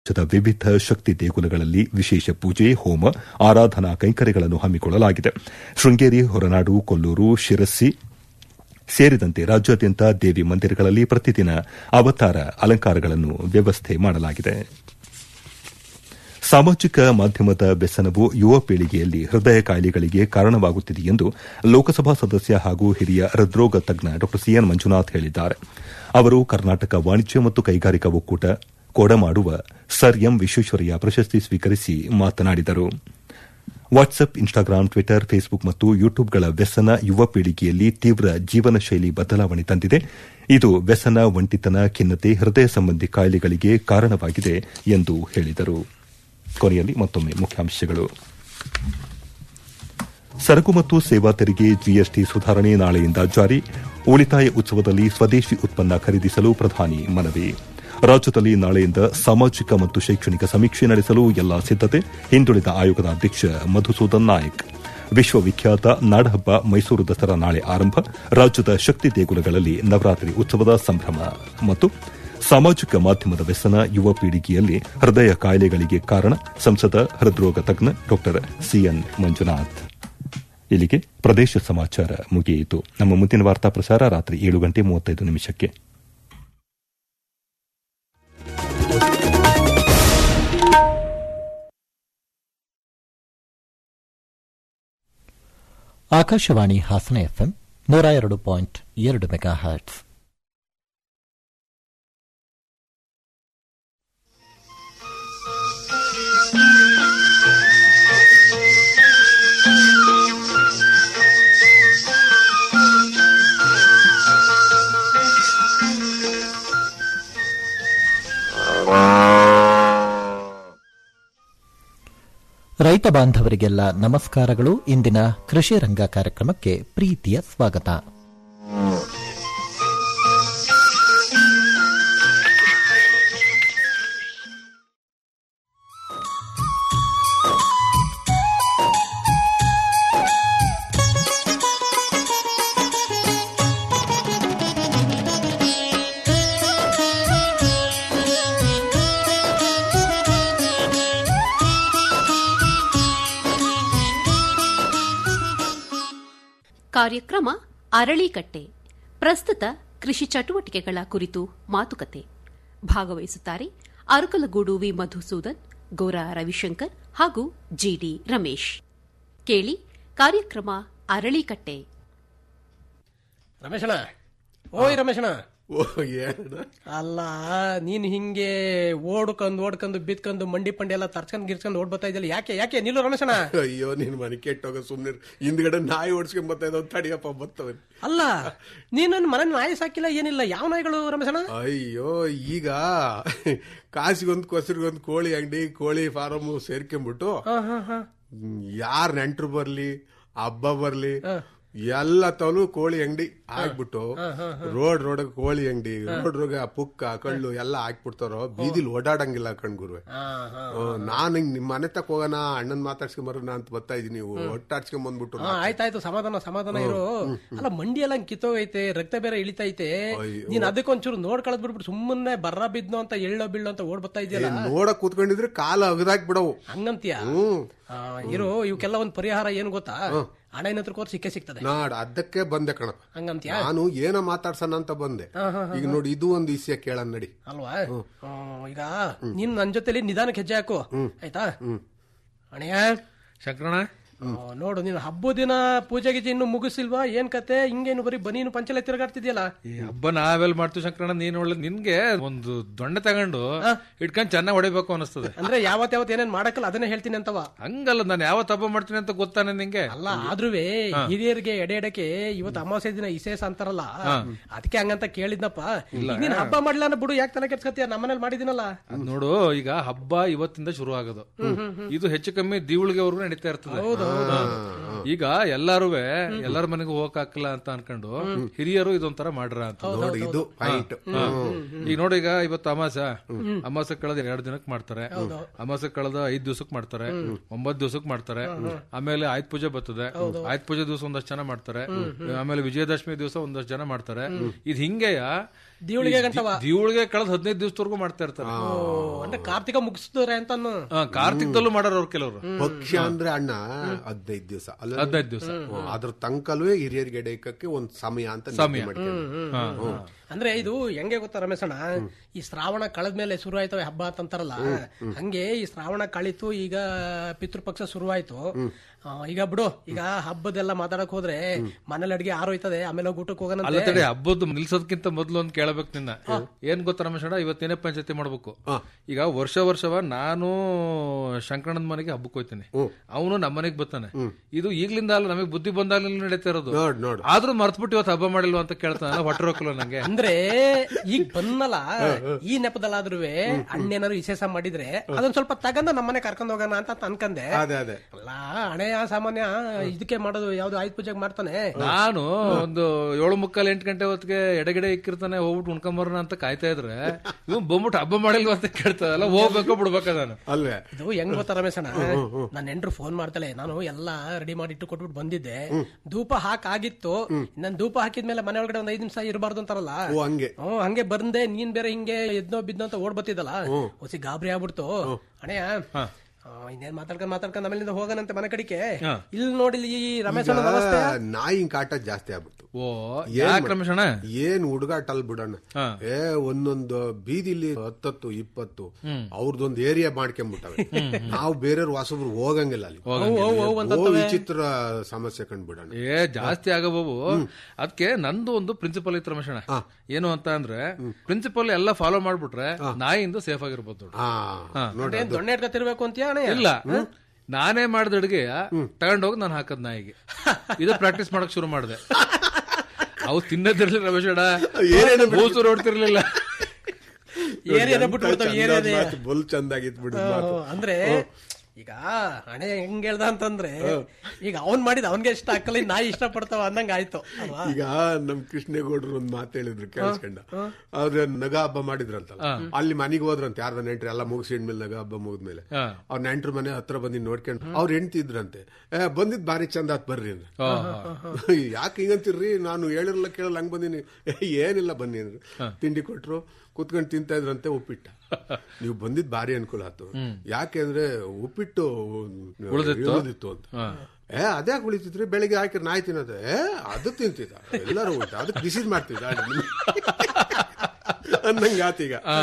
ರಾಜ್ಯದ ವಿವಿಧ ಶಕ್ತಿ ದೇಗುಲಗಳಲ್ಲಿ ವಿಶೇಷ ಪೂಜೆ ಹೋಮ ಆರಾಧನಾ ಕೈಂಕರ್ಯಗಳನ್ನು ಹಮ್ಮಿಕೊಳ್ಳಲಾಗಿದೆ ಶೃಂಗೇರಿ ಹೊರನಾಡು ಕೊಲ್ಲೂರು ಶಿರಸಿ ಸೇರಿದಂತೆ ರಾಜ್ಯಾದ್ಯಂತ ದೇವಿ ಮಂದಿರಗಳಲ್ಲಿ ಪ್ರತಿದಿನ ಅವತಾರ ಅಲಂಕಾರಗಳನ್ನು ವ್ಯವಸ್ಥೆ ಮಾಡಲಾಗಿದೆ ಸಾಮಾಜಿಕ ಮಾಧ್ಯಮದ ವ್ಯಸನವು ಯುವ ಪೀಳಿಗೆಯಲ್ಲಿ ಹೃದಯ ಕಾಯಿಲೆಗಳಿಗೆ ಕಾರಣವಾಗುತ್ತಿದೆ ಎಂದು ಲೋಕಸಭಾ ಸದಸ್ಯ ಹಾಗೂ ಹಿರಿಯ ಹೃದ್ರೋಗ ತಜ್ಞ ಡಾ ಸಿಎನ್ ಮಂಜುನಾಥ್ ಹೇಳಿದ್ದಾರೆ ಅವರು ಕರ್ನಾಟಕ ವಾಣಿಜ್ಯ ಮತ್ತು ಕೈಗಾರಿಕಾ ಒಕ್ಕೂಟ ಕೊಡಮಾಡುವ ಸರ್ ಎಂ ವಿಶ್ವೇಶ್ವರಯ್ಯ ಪ್ರಶಸ್ತಿ ಸ್ವೀಕರಿಸಿ ಮಾತನಾಡಿದರು ವಾಟ್ಸ್ಆಪ್ ಇನ್ಸ್ಟಾಗ್ರಾಂ ಟ್ವಿಟರ್ ಫೇಸ್ಬುಕ್ ಮತ್ತು ಯೂಟ್ಯೂಬ್ಗಳ ವ್ಯಸನ ಯುವ ಪೀಳಿಗೆಯಲ್ಲಿ ತೀವ್ರ ಜೀವನ ಶೈಲಿ ಬದಲಾವಣೆ ತಂದಿದೆ ಇದು ವ್ಯಸನ ಒಂಟಿತನ ಖಿನ್ನತೆ ಹೃದಯ ಸಂಬಂಧಿ ಕಾಯಿಲೆಗಳಿಗೆ ಕಾರಣವಾಗಿದೆ ಎಂದು ಹೇಳಿದರು ಕೊನೆಯಲ್ಲಿ ಮತ್ತೊಮ್ಮೆ ಮುಖ್ಯಾಂಶಗಳು ಸರಕು ಮತ್ತು ಸೇವಾ ತೆರಿಗೆ ಜಿಎಸ್ಟಿ ಸುಧಾರಣೆ ನಾಳೆಯಿಂದ ಜಾರಿ ಉಳಿತಾಯ ಉತ್ಸವದಲ್ಲಿ ಸ್ವದೇಶಿ ಉತ್ಪನ್ನ ಖರೀದಿಸಲು ಪ್ರಧಾನಿ ಮನವಿ ರಾಜ್ಯದಲ್ಲಿ ನಾಳೆಯಿಂದ ಸಾಮಾಜಿಕ ಮತ್ತು ಶೈಕ್ಷಣಿಕ ಸಮೀಕ್ಷೆ ನಡೆಸಲು ಎಲ್ಲಾ ಸಿದ್ದತೆ ಹಿಂದುಳಿದ ಆಯೋಗದ ಅಧ್ಯಕ್ಷ ಮಧುಸೂದನ್ ನಾಯಕ್ ವಿಶ್ವವಿಖ್ಯಾತ ನಾಡಹಬ್ಬ ಮೈಸೂರು ದಸರಾ ನಾಳೆ ಆರಂಭ ರಾಜ್ಯದ ಶಕ್ತಿ ದೇಗುಲಗಳಲ್ಲಿ ನವರಾತ್ರಿ ಉತ್ಸವದ ಸಂಭ್ರಮ ಮತ್ತು ಸಾಮಾಜಿಕ ಮಾಧ್ಯಮದ ವ್ಯಸನ ಯುವ ಪೀಳಿಗೆಯಲ್ಲಿ ಹೃದಯ ಕಾಯಿಲೆಗಳಿಗೆ ಕಾರಣ ಸಂಸದ ಹೃದ್ರೋಗ ತಜ್ಞ ಡಾ ಸಿಎನ್ ಮಂಜುನಾಥ್ ಇಲ್ಲಿಗೆ ಪ್ರದೇಶ ಸಮಾಚಾರ ಮುಗಿಯಿತು ನಮ್ಮ ಮುಂದಿನ ವಾರ್ತಾ ಪ್ರಸಾರ ರಾತ್ರಿ ಏಳು ಗಂಟೆ ಮೂವತ್ತೈದು ನಿಮಿಷಕ್ಕೆ ಆಕಾಶವಾಣಿ ಹಾಸನ ಎಫ್ಎಂ ನೂರ ಎರಡು ಪಾಯಿಂಟ್ ಎರಡು ಮೆಗಾ ಹರ್ಟ್ಸ್ ರೈತ ಬಾಂಧವರಿಗೆಲ್ಲ ನಮಸ್ಕಾರಗಳು ಇಂದಿನ ಕೃಷಿ ರಂಗ ಕಾರ್ಯಕ್ರಮಕ್ಕೆ ಪ್ರೀತಿಯ ಸ್ವಾಗತ ಕಾರ್ಯಕ್ರಮ ಅರಳಿಕಟ್ಟೆ ಪ್ರಸ್ತುತ ಕೃಷಿ ಚಟುವಟಿಕೆಗಳ ಕುರಿತು ಮಾತುಕತೆ ಭಾಗವಹಿಸುತ್ತಾರೆ ಅರಕಲಗೂಡು ವಿ ಮಧುಸೂದನ್ ಗೋರಾ ರವಿಶಂಕರ್ ಹಾಗೂ ಜಿಡಿ ರಮೇಶ್ ಕೇಳಿ ಕಾರ್ಯಕ್ರಮ ಅರಳಿಕಟ್ಟೆ ರಮೇಶಣ್ಣ ಓಯ್ ರಮೇಶಣ್ಣ ಓ ಏನ ಅಲ್ಲ ನೀನ್ ಹಿಂಗೆ ಓಡ್ಕೊಂಡು ಓಡ್ಕೊಂಡು ಬಿತ್ಕೊಂಡು ಮಂಡಿ ಪಂಡಿ ಎಲ್ಲ ತರ್ಸ್ಕೊಂಡ್ ಗಿರ್ಸ್ಕೊಂಡು ಓಡ್ ಬರ್ತಾ ಇದ್ದಲ್ಲ ಯಾಕೆ ಯಾಕೆ ನಿಲ್ಲು ರಮೇಶಣ್ಣ ಅಯ್ಯೋ ನೀನ್ ಮನೆ ಕೆಟ್ಟೋಗ ಸುಮ್ನೆ ಹಿಂದ್ಗಡೆ ನಾಯಿ ಓಡಿಸ್ಕೊಂಡ್ ಬರ್ತಾ ಇದ್ದಾವ ತಡಿಯಪ್ಪ ಬರ್ತವೆ ಅಲ್ಲ ನೀನು ನನ್ ಮನೆ ನಾಯಿ ಸಾಕಿಲ್ಲ ಏನಿಲ್ಲ ಯಾವ ನಾಯಿಗಳು ರಮೇಶಣ್ಣ ಅಯ್ಯೋ ಈಗ ಕಾಸಿಗೊಂದ್ ಕೊಸರಿಗೊಂದ್ ಕೋಳಿ ಅಂಗಡಿ ಕೋಳಿ ಫಾರಂ ಸೇರ್ಕೊಂಡ್ಬಿಟ್ಟು ಹಾ ಹಾ ಹಾ ಯಾರ್ ನೆಂಟ್ರು ಬರ್ಲಿ ಹಬ್ಬ ಬರ್ಲಿ ಎಲ್ಲ ತಲು ಕೋಳಿ ಅಂಗಡಿ ಹಾಕ್ಬಿಟ್ಟು ರೋಡ್ ರೋಡ್ ಕೋಳಿ ಅಂಗಡಿ ರೋಡ್ ರೋಗ ಪುಕ್ಕ ಕಳ್ಳು ಎಲ್ಲ ಹಾಕ್ಬಿಡ್ತಾರೋ ಬೀದಿಲ್ ಓಡಾಡಂಗಿಲ್ಲ ಕಣ್ಗುರುವೆ ಹಾ ಹಾ ನಾನು ಹಿಂಗ್ ನಿಮ್ ಮನೆ ತಕ ಹೋಗೋಣ ಅಣ್ಣನ್ ಮಾತಾಡ್ಸ್ಕೊಂಡ್ ಬರೋಣ ಅಂತ ಬರ್ತಾ ಇದೀನಿ ನೀವು ಒಟ್ಟಾಡ್ಸ್ಕೊಂಡ್ ಬಂದ್ಬಿಟ್ಟು ಹಾ ಆಯ್ತಾಯ್ತು ಸಮಾಧಾನ ಸಮಾಧಾನ ಇರು ಅಲ್ಲ ಮಂಡಿ ಎಲ್ಲ ಕಿತ್ತೋಗೈತೆ ರಕ್ತ ಬೇರೆ ಇಳಿತೈತೆ ನೀನ್ ಅದಕ್ಕೊಂಚೂರು ನೋಡ್ಕೊಳದ್ ಬಿಡ್ಬಿಟ್ಟು ಸುಮ್ಮನೆ ಬರ್ರ ಬಿದ್ನೋ ಅಂತ ಎಳ್ಳೋ ಬೀಳೋ ಅಂತ ಓಡ್ ಬರ್ತಾ ಇದೆಯಲ್ಲ ನೋಡಕ್ ಕೂತ್ಕೊಂಡಿದ್ರೆ ಕಾಲ ಅಗದಾಕ್ ಬಿಡವು ಹಂಗಂತೀಯ ಹ್ಮ್ ಆ, ಇರು ಇವಕ್ಕೆಲ್ಲ ಒಂದ್ ಪರಿಹಾರ ಏನು ಗೊತ್ತಾ ಹಣ ಹತ್ರ ಕೋರ್ ಸಿಕ್ಕೇ ಸಿಗ್ತದೆ ನಾಡ್ ಅದಕ್ಕೆ ಬಂದೆ ಕಣಪ್ಪ ಹಂಗಂತೀಯ ನಾನು ಏನೋ ಮಾತಾಡ್ಸಣ ಅಂತ ಬಂದೆ ಈಗ ನೋಡಿ ಇದು ಒಂದು ವಿಷಯ ಕೇಳನ್ ನಡಿ ಅಲ್ವಾ ಹ್ಮ್, ಈಗ ನೀನ್ ನನ್ ಜೊತೆಲಿ ನಿಧಾನಕ್ಕೆ ಹೆಜ್ಜೆ ಹಾಕು ಆಯ್ತಾ ಅಣಯ್ಯ ಶಂಕರಣ ಆ, ನೋಡು ನೀನು ಹಬ್ಬದ ದಿನ ಪೂಜೆ ಗೀಜೆ ಇನ್ನು ಮುಗಿಸಿಲ್ವಾ ಏನ್ ಕತೆ ಹಿಂಗೇನು ಬರೀ ಬನೀನು ಪಂಚಲೆ ತಿರುಗಾಡ್ತಿದ್ಯಲ್ಲ ಈ ಹಬ್ಬ ನಾವೆಲ್ ಮಾಡ್ತೀವಿ ಶಂಕರಣ್ಣ ನೀನ್ ಒಳ್ಳೆ ನಿನ್ಗೆ ಒಂದು ದೊಣ್ಣೆ ತಗೊಂಡು ಇಟ್ಕೊಂಡ್ ಚೆನ್ನಾಗಿ ಹೊಡಿಬೇಕು ಅನಿಸ್ತದೆ ಅಂದ್ರೆ ಯಾವತ್ ಯಾವತ್ ಏನೇನ್ ಮಾಡಕ್ಕಲ್ಲ ಅದನ್ನೇ ಹೇಳ್ತೀನಿ ಅಂತವ ಹಂಗಲ್ಲ ನಾನು ಯಾವತ್ ಹಬ್ಬ ಮಾಡ್ತೀನಿ ಅಂತ ಗೊತ್ತಾನೆ ನಿಂಗೆ ಅಲ್ಲ ಆದ್ರೂವೆ ಹಿರಿಯರಿಗೆ ಎಡೆ ಎಡಕ್ಕೆ ಇವತ್ತು ಅಮಾವಾಸ್ಯೆ ದಿನ ವಿಶೇಷ ಅಂತಾರಲ್ಲ ಅದಕ್ಕೆ ಹಂಗಂತ ಕೇಳಿದ್ನಪ್ಪ ಈಗ ನೀನ್ ಹಬ್ಬ ಮಾಡ್ಲ ಅನ್ನೋ ಬಿಡು ಯಾಕೆ ತಲೆ ಕೆಡ್ಸ್ಕತ್ತೀಯ ನಮ್ಮನೇಲಿ ಮಾಡಿದಿನಲ್ಲ ಅದ್ ನೋಡು ಈಗ ಹಬ್ಬ ಇವತ್ತಿಂದ ಶುರು ಆಗೋದು ಇದು ಹೆಚ್ಚು ಕಮ್ಮಿ ದೀವಳಿಗೆವರೆಗೂ ನಡೀತಾ ಇರ್ತದೆ ಹಾ. ಈಗ ಎಲ್ಲಾರುವೆ ಎಲ್ಲಾರ ಮನೆಗೂ ಹೋಗಕ್ ಹಾಕಲ್ಲ ಅಂತ ಅನ್ಕೊಂಡು ಹಿರಿಯರು ಇದೊಂಥರ ಮಾಡ್ರ ಅಂತ ನೋಡಿ ಇದು ಪಾಯಿಂಟ್ ಹಾ. ಈಗ ನೋಡಿ ಈಗ ಇವತ್ತು ಅಮಾಸ ಅಮಾಸ ಕಳೆದ ಎರಡು ದಿನಕ್ಕೆ ಮಾಡ್ತಾರೆ ಅಮಾಸ ಕಳೆದ ಐದ್ ದಿವಸಕ್ಕೆ ಮಾಡ್ತಾರೆ ಒಂಬತ್ ದಿವಸಕ್ಕೆ ಮಾಡ್ತಾರೆ ಆಮೇಲೆ ಆಯ್ತ್ ಪೂಜೆ ಬರ್ತದೆ ಆಯ್ತ್ ಪೂಜೆ ದಿವಸ ಒಂದಷ್ಟು ಜನ ಮಾಡ್ತಾರೆ ಆಮೇಲೆ ವಿಜಯದಶಮಿ ದಿವಸ ಒಂದಷ್ಟು ಜನ ಮಾಡ್ತಾರೆ ಇದ್ ಹಿಂಗೆಯ ದಿವಳಿಗೆ ಗಂಟವ ದಿವಳಿಗೆ ಕಳೆದ ಹದಿನೈದು ದಿವಸದವರೆಗೂ ಮಾಡ್ತಾ ಇರ್ತಾರೆ ಓ, ಅಂದ್ರೆ ಕಾರ್ತಿಕ ಮುಗಿಸಿದ್ರೆ ಅಂತಾನು ಆ, ಕಾರ್ತಿಕದಲ್ಲೂ ಮಾಡಾರ ಅವ್ರು ಕೆಲವರು ಪಕ್ಷ ಅಂದ್ರೆ ಅಣ್ಣ ಹದಿನೈದು ದಿವಸ ಅಲ್ಲ ಹದಿನೈದು ದಿವಸ ಹ್ಮ್. ಅದ್ರ ತನಕಲೂ ಹಿರಿಯರಿಗೆ ಎಡೆಯಕ್ಕೆ ಒಂದ್ ಸಮಯ ಅಂತ ನಿಗದಿ ಮಾಡ್ಕೊಂಡು. ಅಂದ್ರೆ ಇದು ಹೆಂಗೆ ಗೊತ್ತಾ ರಮೇಶಣ್ಣ ಈ ಶ್ರಾವಣ ಕಳೆದ್ಮೇಲೆ ಶುರು ಆಯ್ತವೆ ಹಬ್ಬ ಅಂತಂತಾರಲ್ಲ ಹಂಗೆ ಈ ಶ್ರಾವಣ ಕಳಿತು ಈಗ ಪಿತೃಪಕ್ಷ ಶುರುವಾಯ್ತು ಆ, ಈಗ ಬಿಡು ಈಗ ಹಬ್ಬದೆಲ್ಲ ಮಾತಾಡಕ್ ಹೋದ್ರೆ ಮನೇಲಿ ಅಡಿಗೆ ಆರೋಯ್ತದೆ ಆಮೇಲೆ ಹೋಗಿ ಊಟಕ್ಕೆ ಅಲ್ಲ ಹೋಗೋಣ ತಡಿ ಹಬ್ಬದ ನಿಲ್ಸೋದಕ್ಕಿಂತ ಮೊದ್ಲು ಒಂದ್ ಕೇಳಬೇಕು ನಿನ್ನ ಏನ್ ಗೊತ್ತಾ ರಮೇಶಣ್ಣ ಇವತ್ತೇನೇ ಪಂಚಾಯತಿ ಮಾಡ್ಬೇಕು ಈಗ ವರ್ಷ ವರ್ಷವ ನಾನು ಶಂಕರಣ್ಣನ ಮನೆಗೆ ಹಬ್ಬಕ್ಕೆ ಹೋಗ್ತೀನಿ ಅವನು ನಮ್ಮ ಮನೆಗೆ ಬರ್ತಾನೆ ಇದು ಈಗ್ಲಿಂದ ಅಲ್ಲ ನಮಗೆ ಬುದ್ಧಿ ಬಂದಾಗಲಿಂದ ನಡೀತಾ ಇರೋದು ನೋಡ್ ನೋಡು ಆದ್ರೂ ಮರ್ತ್ಬಿಟ್ಟು ಇವತ್ತು ಹಬ್ಬ ಮಾಡಿಲ್ವಾ ಅಂತ ಕೇಳ್ತಾನೆ ಹೊಟ್ಟೆ ರೊಕ್ಕಲ್ಲ ನಂಗೆ ಅಂದ್ರೆ ಈಗ ಬಂದಲ್ಲ ಈ ನೆಪದಲ್ಲಾದ್ರೂ ಅಣ್ಣೇನಾದ್ರು ವಿಶೇಷ ಮಾಡಿದ್ರೆ ಅದೊಂದ್ ಸ್ವಲ್ಪ ತಗಂದ ನಮ್ಮನೆ ಕರ್ಕೊಂಡ್ ಹೋಗೋಣ ಅಂತ ಅನ್ಕಂದೆ ಅದೇ ಅದೇ ಅಲ್ಲ ಹಣೆಯ ಸಾಮಾನ್ಯ ಇದಕ್ಕೆ ಮಾಡೋದು ಯಾವ್ದು ಆಯುಧ ಪೂಜೆಗೆ ಮಾಡ್ತಾನೆ ನಾನು ಒಂದು ಏಳು ಮುಕ್ಕಾಲ್ ಎಂಟು ಗಂಟೆ ಹೊತ್ತಿಗೆ ಎಡಗಡೆ ಇಕ್ಕಿರ್ತಾನೆ ಹೋಗ್ಬಿಟ್ಟು ಉಣ್ಕೊಂಬರೋಣ ಅಂತ ಕಾಯ್ತಾ ಇದ್ರೆ ಇವ್ ಬಂದ್ಬಿಟ್ಟು ಹಬ್ಬ ಮಾಡಿಲ್ವಾ ಅಂತ ಕೇಳ್ತಾರಲ್ಲ ಹೋಗ್ಬೇಕೋ ಬಿಡ್ಬೇಕ ನಾನು ಅಲ್ವೇ ಇದು ಹೆಂಗ್ ಗೊತ್ತಾ ರಮೇಶಣ್ಣ ನನ್ನ ನೆಂಟ್ರು ಫೋನ್ ಮಾಡ್ತಾಳೆ ನಾನು ಎಲ್ಲಾ ರೆಡಿ ಮಾಡಿ ಇಟ್ಟು ಕೊಟ್ಬಿಟ್ಟು ಬಂದಿದ್ದೆ ಧೂಪ ಹಾಕ್ ಆಗಿತ್ತು ನನ್ ಧೂಪ ಹಾಕಿದ್ಮೇಲೆ ಮನೆ ಒಳಗಡೆ ಒಂದ್ ಐದ್ ನಿಮಿಷ ಇರಬಾರ್ದು ಅಂತಾರಲ್ಲ ಓ ಹಂಗೆ ಹ್ಮ್ ಹಂಗೆ ಬಂದೆ ನೀನ್ ಬೇರೆ ಹಿಂಗೆ ಎದ್ನೋ ಬಿದ್ನೋ ಅಂತ ಓಡ್ ಬತ್ತಿದ್ದಲ್ಲ ಹೊಸಿ ಗಾಬರಿ ಆಗ್ಬಿಡ್ತು ಅಣೆಯ ಆ, ಇನ್ನೇನ್ ಮಾತಾಡ್ಕೊಂಡ್ ಮಾತಾಡ್ಕೊಂಡ್ ಆಮೇಲಿಂದ ಹೋಗೋಣಂತೆ ಮನೆ ಕಡಿಕೆ ಇಲ್ಲಿ ನೋಡಿ ಈ ರಮೇಶ್ ಅಣ್ಣನ ಅವಸ್ಥೆ ನಾಯಿನ್ ಕಾಟ ಜಾಸ್ತಿ ಆಗ್ಬಿಟ್ಟು ಓ ಯಾಕೆ ರಮೇಶಣ್ಣ ಏನ್ ಹುಡುಗಾಟ ಅಲ್ ಬಿಡಣ್ಣ ಹಾ. ಏ ಒಂದೊಂದು ಬೀದಿಲಿ ಹತ್ತತ್ತು ಇಪ್ಪತ್ತು ಅವ್ರದೊಂದು ಏರಿಯಾ ಮಾಡ್ಕೊಂಡ್ಬಿಟ್ಟವೆ ನಾವು ಬೇರೆಯವ್ರ ಹೊಸಬ್ರು ಹೋಗಂಗಿಲ್ಲ ಅಲ್ಲಿ ಓ ವಿಚಿತ್ರ ಸಮಸ್ಯೆ ಕಂಡ್ಬಿಡಣ ಏ ಜಾಸ್ತಿ ಆಗಬಹು ಅದಕ್ಕೆ ನಂದು ಒಂದು ಪ್ರಿನ್ಸಿಪಲ್ ಇತ್ತು ರಮೇಶಣ್ಣ ಏನು ಅಂತ ಅಂದ್ರೆ ಪ್ರಿನ್ಸಿಪಲ್ ಎಲ್ಲ ಫಾಲೋ ಮಾಡ್ಬಿಟ್ರೆ ನಾಯಿಯಿಂದ ಸೇಫ್ ಆಗಿರ್ಬೋದು ನೋಡು. ಹಾ ನೋಡ್ರಿ ಏನ್ ದೊಣ್ಣೆ ಇಟ್ಕೊತಿರ್ಬೇಕು ಅಂತೀಯ ಅಣ್ಣ ಇಲ್ಲ ನಾನೇ ಮಾಡಿದ ಅಡುಗೆ ತಗೊಂಡೋಗಿ ನಾನು ಹಾಕದ್ ನಾಯಿಗೆ ಇದು ಪ್ರಾಕ್ಟೀಸ್ ಮಾಡಕ್ ಶುರು ಮಾಡಿದೆ ಅವು ತಿನ್ನದಿರ್ಲಿಲ್ಲ ರಮೇಶಣ್ಣ ಬೂಸು ನೋಡ್ತಿರ್ಲಿಲ್ಲ ಏರಿಯಾದ ಬಿಟ್ಬಿಡ್ತಾವ ಏರಿಯಾದೇ ಬುಲ್ ಚಂದಾಗಿತ್ ಬಿಡು ಹ್ಮ್, ಅಂದ್ರೆ ಈಗ ಹಣೆ ಹೆಂಗ್ ಹೇಳ್ದ ಅಂತಂದ್ರೆ ಈಗ ಅವನ್ ಮಾಡಿದ ಅವನ್ಗೆ ಇಷ್ಟ ಹಾಕಲ್ಲ ಈ ನಾಯಿ ಇಷ್ಟ ಪಡ್ತಾವ ಅಂದಂಗ ಆಯ್ತು ಅಲ್ವಾ ಈಗ ನಮ್ ಕೃಷ್ಣೇಗೌಡರು ಒಂದ್ ಮಾತು ಹೇಳಿದ್ರು ಕೇಳಿಸ್ಕೊಂಡ ಅವ್ರ ನಗ ಹಬ್ಬ ಮಾಡಿದ್ರಂತಲ್ಲ ಅಲ್ಲಿ ಮನೆಗೆ ಹೋದ್ರಂತೆ ಯಾರ್ದ ನೆಂಟ್ರು ಎಲ್ಲ ಮುಗಿಸಿ ಮೇಲೆ ನಗ ಹಬ್ಬ ಮುಗಿದ್ಮೇಲೆ ಹಾ. ಅವ್ರ ನೆಂಟ್ರ ಮನೆ ಹತ್ರ ಬಂದಿ ನೋಡ್ಕೊಂಡು ಅವ್ರ ಹೆಂಡ್ತಿದ್ರಂತೆ ಏ ಬಂದಿದ್ ಬಾರಿ ಚಂದ ಆತ್ ಬರ್ರಿ ಅಂದ್ರೆ ಯಾಕೆ ಹಿಂಗಂತಿರ್ರಿ ನಾನು ಹೇಳಿರಲ್ಲ ಕೇಳಲ್ಲ ಹಂಗ್ ಬಂದಿನಿ "ಏ, ಏನಿಲ್ಲ ಬನ್ನಿ ಅಂದ್ರೆ ತಿಂಡಿ ಕೊಟ್ರು ಕುತ್ಕೊಂಡು ತಿಂತಾ ಇದ್ರಂತೆ ಉಪ್ಪಿಟ್ಟ ನೀವು ಬಂದಿದ್ ಭಾರಿ ಅನುಕೂಲ ಆಯ್ತು ಯಾಕೆಂದ್ರೆ ಉಪ್ಪಿಟ್ಟು ಉಳಿದಿತ್ತು ಅಂತ ಏ ಅದೇ ಉಳಿತಿದ್ರಿ ಬೆಳಿಗ್ಗೆ ಹಾಕಿರ್ ನಾಯಿ ತಿನ್ನೋದು ಏ ಅದು ತಿಂತಿದ್ದ ಎಲ್ಲರೂ ಊಟ ಅದಕ್ಕೆ ಬಿಸಿದ್ ಮಾಡ್ತಿದ್ದ ಅನ್ನಂಗ ಆತೀಗ ಆ,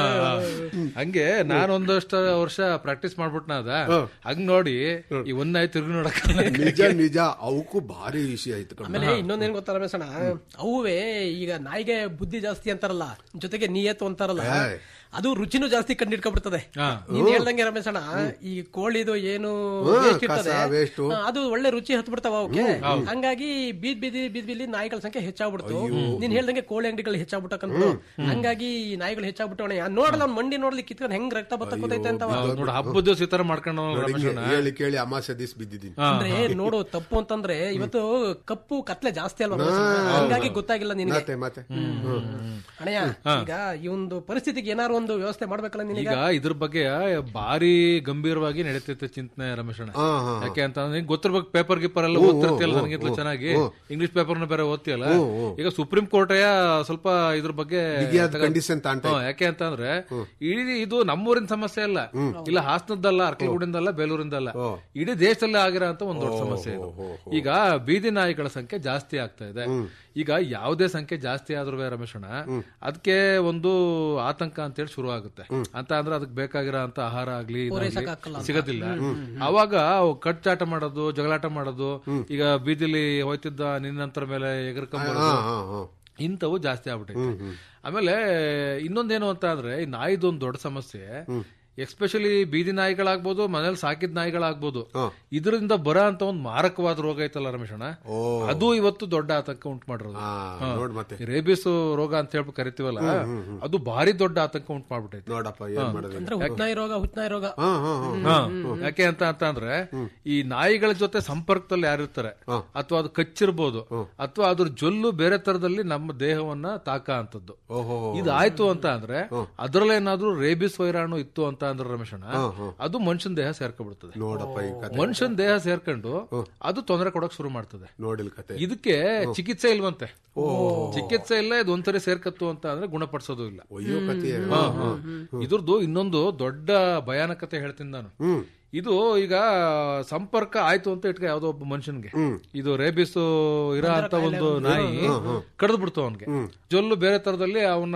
ಹಂಗೆ ನಾನು ಒಂದಷ್ಟು ವರ್ಷ ಪ್ರಾಕ್ಟೀಸ್ ಮಾಡ್ಬಿಟ್ನ ಅದ ಹಂಗ್ ನೋಡಿ ಈ ಒಂದ್ ನಾಯಿ ತಿರುಗಿ ನೋಡಕ್ ನಿಜ ನಿಜ ಅವಕ್ಕೂ ಭಾರಿ ವಿಷಯ ಆಯ್ತು ಕಣೋ. ಆಮೇಲೆ ಇನ್ನೊಂದೇನ್ ಗೊತ್ತಾ ರಮೇಶಣ್ಣ ಅವುವೇ ಈಗ ನಾಯಿಗೆ ಬುದ್ಧಿ ಜಾಸ್ತಿ ಅಂತಾರಲ್ಲ ಜೊತೆಗೆ ನಿಯತ್ತು ಅಂತಾರಲ್ಲ ಅದು ರುಚಿನೂ ಜಾಸ್ತಿ ಕಂಡಿಡ್ಕೊಬಿಡ್ತದೆ ನೀನ್ ಹೇಳ್ದಂಗೆ ರಮೇಶಣ್ಣ ಈ ಕೋಳಿದು ಏನು waste ಇರ್ತದೆ ಕಸ, waste. ಹಾ, ಅದು ಒಳ್ಳೆ ರುಚಿ ಹತ್ ಬಿಡ್ತಾವ ಅವಕ್ಕೆ ಹಂಗಾಗಿ ಬೀದ್ ಬೀದಿ ಬೀದ್ ಬೀದಿ ನಾಯಿಗಳ ಸಂಖ್ಯೆ ಹೆಚ್ಚಾಗ್ಬಿಡ್ತು ನೀನ್ ಹೇಳ್ದಂಗೆ ಕೋಳಿ ಅಂಗಡಿಗಳು ಹೆಚ್ಚಾಗ್ಬಿಟ್ಟಕಂತ ಹಂಗಾಗಿ ಈ ನಾಯಿಗಳು ಹೆಚ್ಚಾಗ್ಬಿಟ್ಟು ಅಣ್ಣ ನೋಡಲ್ಲ ಅವ್ನ್ ಮಂಡಿ ನೋಡ್ಲಿ ಕಿತ್ಕೊಂಡ್ ಹೆಂಗ್ ರಕ್ತ ಬತ್ತ ಗೊತ್ತೈತೆ ಅಂತ ನೋಡು ಹಬ್ಬದ ದಿವಸ ಈ ತರ ಮಾಡ್ಕೊಂಡು ನೋಡಿ, ರಮೇಶಣ್ಣ ಹೇಳಿ ಕೇಳಿ ಅಮಾಸೆ ದಿಸ್ ಬಿದ್ದಿದ್ದೀನಿ ಅಂದ್ರೆ ನೋಡು ತಪ್ಪು ಅಂತಂದ್ರೆ ಇವತ್ತು ಕಪ್ಪು ಕತ್ಲೆ ಜಾಸ್ತಿ ಅಲ್ವಾ ರಮೇಶಣ್ಣ? ಹಂಗಾಗಿ ಗೊತ್ತಾಗಿಲ್ಲ ನಿನಗೆ ಮತ್ತೆ ಮತ್ತೆ ಅಣ್ಣಯ್ಯ ಈಗ ಈ ಒಂದು ಪರಿಸ್ಥಿತಿಗೆ ಏನಾರು ಒಂದು ವ್ಯವಸ್ಥೆ ಮಾಡ್ಬೇಕಲ್ಲ ನಿನಗೆ ಈಗ ಇದ್ರ ಬಗ್ಗೆ ಭಾರಿ ಗಂಭೀರವಾಗಿ ನಡೀತೈತೆ ಚಿಂತನೆ ರಮೇಶಣ್ಣ ಹಾ ಹಾ ಯಾಕೆ ಅಂತ ಅಂದ್ರೆ ನಿಂಗೆ ಗೊತ್ತಿರ್ಬೇಕು ಪೇಪರ್ ಗೀಪರ್ ಎಲ್ಲ ಓದ್ತಿರ್ತಿಯಲ್ಲ ನನಗಿಂತ ಚೆನ್ನಾಗಿ ಇಂಗ್ಲಿಷ್ ಪೇಪರ್ನ ಬೇರೆ ಓದ್ತಿಯಲ್ಲ ಈಗ ಸುಪ್ರೀಂ ಕೋರ್ಟೆಯ ಸ್ವಲ್ಪ ಇದ್ರ ಬಗ್ಗೆ ಬಿಗಿಯಾದ ತಗೊಂಡ್- ಕಂಡೀಷನ್ ತಾಂಟ ಹ್ಮ್, ಯಾಕೆ ಅಂತ ಅಂದ್ರೆ ಇಡೀ ಇದು ನಮ್ಮೂರಿನ ಸಮಸ್ಯೆ ಅಲ್ಲ ಇಲ್ಲ ಹಾಸನದ್ದಲ್ಲ ಅರ್ಕಲಗೂಡಿಂದಲ್ಲ ಬೇಲೂರಿಂದಲ್ಲ ಇಡೀ ದೇಶದಲ್ಲೇ ಆಗಿರೋ ಅಂತ ಒಂದು ದೊಡ್ಡ ಸಮಸ್ಯೆ ಇದು ಈಗ ಬೀದಿ ನಾಯಿಗಳ ಸಂಖ್ಯೆ ಜಾಸ್ತಿ ಆಗ್ತಾ ಇದೆ ಈಗ ಯಾವುದೇ ಸಂಖ್ಯೆ ಜಾಸ್ತಿ ಆದ್ರೂ ರಮೇಶಣ್ಣ ಅದಕ್ಕೆ ಒಂದು ಆತಂಕ ಅಂತೇಳಿ ಶುರು ಆಗುತ್ತೆ ಅಂತ ಅಂದ್ರೆ ಅದಕ್ಕೆ ಬೇಕಾಗಿರೋ ಅಂತ ಆಹಾರ ಆಗ್ಲಿ ಇದಾಗ್ಲಿ ಸಿಗೋದಿಲ್ಲ ಅವಾಗ ಅವು ಕಟ್ಟಾಟ ಮಾಡೋದು ಜಗಳಾಟ ಮಾಡೋದು ಈಗ ಬೀದಿಲಿ ಹೋಯ್ತಿದ್ದ ನಿನ್ನಂತರ ಮೇಲೆ ಎಗರ್ಕೊಂಬರೋದು ಹಾ ಹಾ ಇಂಥವು ಜಾಸ್ತಿ ಆಗ್ಬಿಟ್ಟೈತೆ ಆಮೇಲೆ ಇನ್ನೊಂದೇನು ಅಂತ ಅಂದ್ರೆ ಈ ನಾಯಿದೊಂದು ದೊಡ್ಡ ಸಮಸ್ಯೆ ಎಸ್ಪೆಷಲಿ ಬೀದಿ ನಾಯಿಗಳಾಗ್ಬೋದು ಮನೇಲಿ ಸಾಕಿದ ನಾಯಿಗಳಾಗ್ಬೋದು ಇದರಿಂದ ಬರೋ ಅಂತ ಒಂದು ಮಾರಕವಾದ ರೋಗ ಐತಲ್ಲ ರಮೇಶಣ್ಣ ಅದು ಇವತ್ತು ದೊಡ್ಡ ಆತಂಕ ಉಂಟು ಮಾಡಿರೋದು ಹಾ ನೋಡ್ ಮತ್ತೆ ರೇಬಿಸ್ ರೋಗ ಅಂತ ಹೇಳ್ಬಿಟ್ಟು ಕರಿತೀವಲ್ಲ ಅದು ಭಾರಿ ದೊಡ್ಡ ಆತಂಕ ಉಂಟು ಮಾಡ್ಬಿಟ್ಟೈತೆ ನೋಡಪ್ಪ ಏನ್ ಮಾಡೋದು ಅಂದ್ರೆ ಹುಟ್ನಾಯಿ ರೋಗ ಹುಟ್ನಾಯಿ ರೋಗ ಹಾ ಹಾ ಹಾ ಹಾ. ಯಾಕೆ ಅಂತ ಅಂತ ಅಂದ್ರೆ ಈ ನಾಯಿಗಳ ಜೊತೆ ಸಂಪರ್ಕದಲ್ಲಿ ಯಾರಿರ್ತಾರೆ ಅಥವಾ ಅದು ಕಚ್ಚಿರ್ಬೋದು ಅಥವಾ ಅದ್ರ ಜೊಲ್ಲು ಬೇರೆ ತರದಲ್ಲಿ ನಮ್ಮ ದೇಹವನ್ನ ತಾಕ ಅಂತದ್ದು ಓಹೋ ಇದಾಯ್ತು ಅಂತ ಅಂದ್ರೆ ಅದ್ರಲ್ಲೇನಾದ್ರೂ ರೇಬಿಸ್ ವೈರಾಣು ಇತ್ತು ಅಂತ ಅಂದ್ರೆ ರಮೇಶಣ್ಣ ಅದು ಮನುಷ್ಯನ ದೇಹ ಸೇರ್ಕೊಂಡ್ಬಿಡ್ತದೆ ನೋಡಪ್ಪ ಈ ಕತೆ ಮನುಷ್ಯನ ದೇಹ ಸೇರ್ಕೊಂಡು ಅದು ತೊಂದರೆ ಕೊಡಕ್ ಶುರು ಮಾಡ್ತದೆ ನೋಡಿಲ್ ಕತೆ ಇದಕ್ಕೆ ಚಿಕಿತ್ಸೆ ಇಲ್ವಂತೆ ಚಿಕಿತ್ಸೆ ಇಲ್ಲ ಇದು ಒಂದ್ಸರಿ ಸೇರ್ಕತ್ತು ಅಂತ ಅಂದ್ರೆ ಗುಣಪಡಿಸೋದು ಇಲ್ಲ ಅಯ್ಯೋ ಕತೆ ಹಾ, ಹಾ. ಇದ್ರದ್ದು ಇನ್ನೊಂದು ದೊಡ್ಡ ಭಯಾನಕತೆ ಹೇಳ್ತೀನಿ ನಾನು ಇದು ಈಗ ಸಂಪರ್ಕ ಆಯ್ತು ಅಂತ ಇಟ್ಕ ಯಾವ್ದೋ ಒಬ್ಬ ಮನುಷ್ಯನ್ಗೆ ಇದು ರೇಬಿಸ್ ಇರೋ ಅಂತ ಒಂದು ನಾಯಿ ಕಡ್ದು ಬಿಡ್ತು ಅವನ್ಗೆ ಜೊಲ್ಲು ಬೇರೆ ತರದಲ್ಲಿ ಅವನ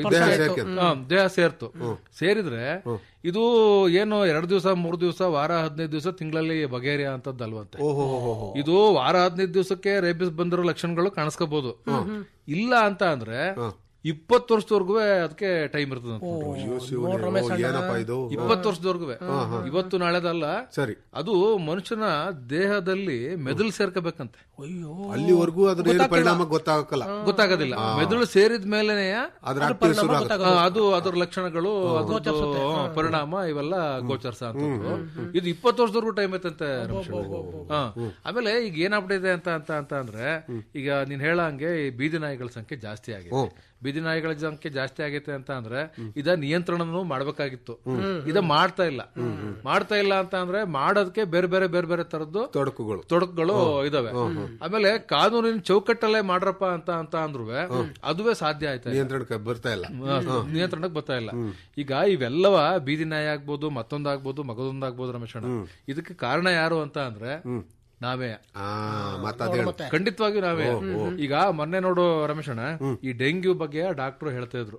ದೇಹ ಸೇರ್ತು ಸೇರಿದ್ರೆ ಇದು ಏನು ಎರಡ್ ದಿವಸ ಮೂರ್ ದಿವಸ ವಾರ ಹದಿನೈದು ದಿವಸ ತಿಂಗಳಲ್ಲಿ ಬಗೆಹರಿಯ ಅಂತದ್ದಲ್ವಂತೆ ಓಹೋ ಇದು ವಾರ ಹದಿನೈದು ದಿವಸಕ್ಕೆ ರೇಬಿಸ್ ಬಂದಿರೋ ಲಕ್ಷಣಗಳು ಕಾಣಿಸ್ಕೋಬಹುದು ಇಲ್ಲ ಅಂತ ಅಂದ್ರೆ ಇಪ್ಪತ್ತು ವರ್ಷದವರೆಗೂ ಅದಕ್ಕೆ ಟೈಮ್ ಇರ್ತದೆ ಅಯ್ಯೋ ಶಿವನೇ, ಓ, ಏನಪ್ಪ ಇದು ಇಪ್ಪತ್ತು ವರ್ಷದವರೆಗೂ ಇವತ್ತು ನಾಳೆದಲ್ಲ ಸರಿ ಅದು ಮನುಷ್ಯನ ದೇಹದಲ್ಲಿ ಮೆದುಳು ಸೇರ್ಕೋಬೇಕಂತೆ ಅಯ್ಯೋ ಅಲ್ಲಿವರೆಗೂ ಅದ್ರ ಏನು ಪರಿಣಾಮ ಗೊತ್ತಾಗಲ್ಲ ಗೊತ್ತಾಗೋದಿಲ್ಲ ಮೆದುಳು ಸೇರಿದ ಮೇಲೆನೆ ಅದ್ರ ಆಕ್ಟಿವ್ ಶುರು ಆಗುತ್ತೆ ಅದು ಅದರ ಲಕ್ಷಣಗಳು ಅದ್ರದ್ದು ಪರಿಣಾಮ ಇವೆಲ್ಲ ಗೋಚರಿಸ ಅಂತದ್ದು ಇದು ಇಪ್ಪತ್ತು ವರ್ಷದವರೆಗೂ ಟೈಮ್ ಐತಂತೆ ರಮೇಶ್. ಹಾ. ಆಮೇಲೆ ಈಗ ಏನಾಗ್ಬಿಟ್ಟಿದೆ ಅಂತ ಅಂತ ಅಂತ ಅಂದ್ರೆ ಈಗ ನೀನ್ ಹೇಳಂಗೆ ಈ ಬೀದಿ ನಾಯಿಗಳ ಸಂಖ್ಯೆ ಜಾಸ್ತಿ ಆಗಿದೆ ಬೀದಿ ನಾಯಿಗಳ ಸಂಖ್ಯೆ ಜಾಸ್ತಿ ಆಗೈತೆ ಅಂತ ಅಂದ್ರೆ ಇದ ನಿಯಂತ್ರಣನೂ ಮಾಡ್ಬೇಕಾಗಿತ್ತು ಇದ ಮಾಡ್ತಾ ಇಲ್ಲ ಮಾಡ್ತಾ ಇಲ್ಲ ಅಂತ ಅಂದ್ರೆ ಮಾಡೋದಕ್ಕೆ ಬೇರೆ ಬೇರೆ ಬೇರೆ ಬೇರೆ ತರದ್ದು ತೊಡಕುಗಳು ತೊಡಕುಗಳು ಇದಾವೆ ಆಮೇಲೆ ಕಾನೂನಿನ ಚೌಕಟ್ಟಲ್ಲೇ ಮಾಡ್ರಪ್ಪ ಅಂತ ಅಂತ ಅಂದ್ರು ಅದುವೇ ಸಾಧ್ಯ ಆಯ್ತಾ ನಿಯಂತ್ರಣಕ್ಕೆ ಬರ್ತಾ ಇಲ್ಲ ನಿಯಂತ್ರಣಕ್ಕೆ ಬರ್ತಾ ಇಲ್ಲ ಈಗ ಇವೆಲ್ಲವ ಬೀದಿ ನಾಯಿ ಆಗ್ಬೋದು ಮತ್ತೊಂದಾಗ್ಬೋದು ಮಗದೊಂದಾಗ್ಬೋದು ರಮೇಶಣ್ಣ ಇದಕ್ಕೆ ಕಾರಣ ಯಾರು ಅಂತ ಅಂದ್ರೆ ನಾವೇ ಆ ಮತ್ತ ಅದೇ ಹೇಳು. ಖಂಡಿತವಾಗಿಯೂ ನಾವೇ ಈಗ ಮೊನ್ನೆ ನೋಡು ರಮೇಶಣ್ಣ ಈ ಡೆಂಗ್ಯೂ ಬಗ್ಗೆ ಡಾಕ್ಟರ್ ಹೇಳ್ತಾ ಇದ್ರು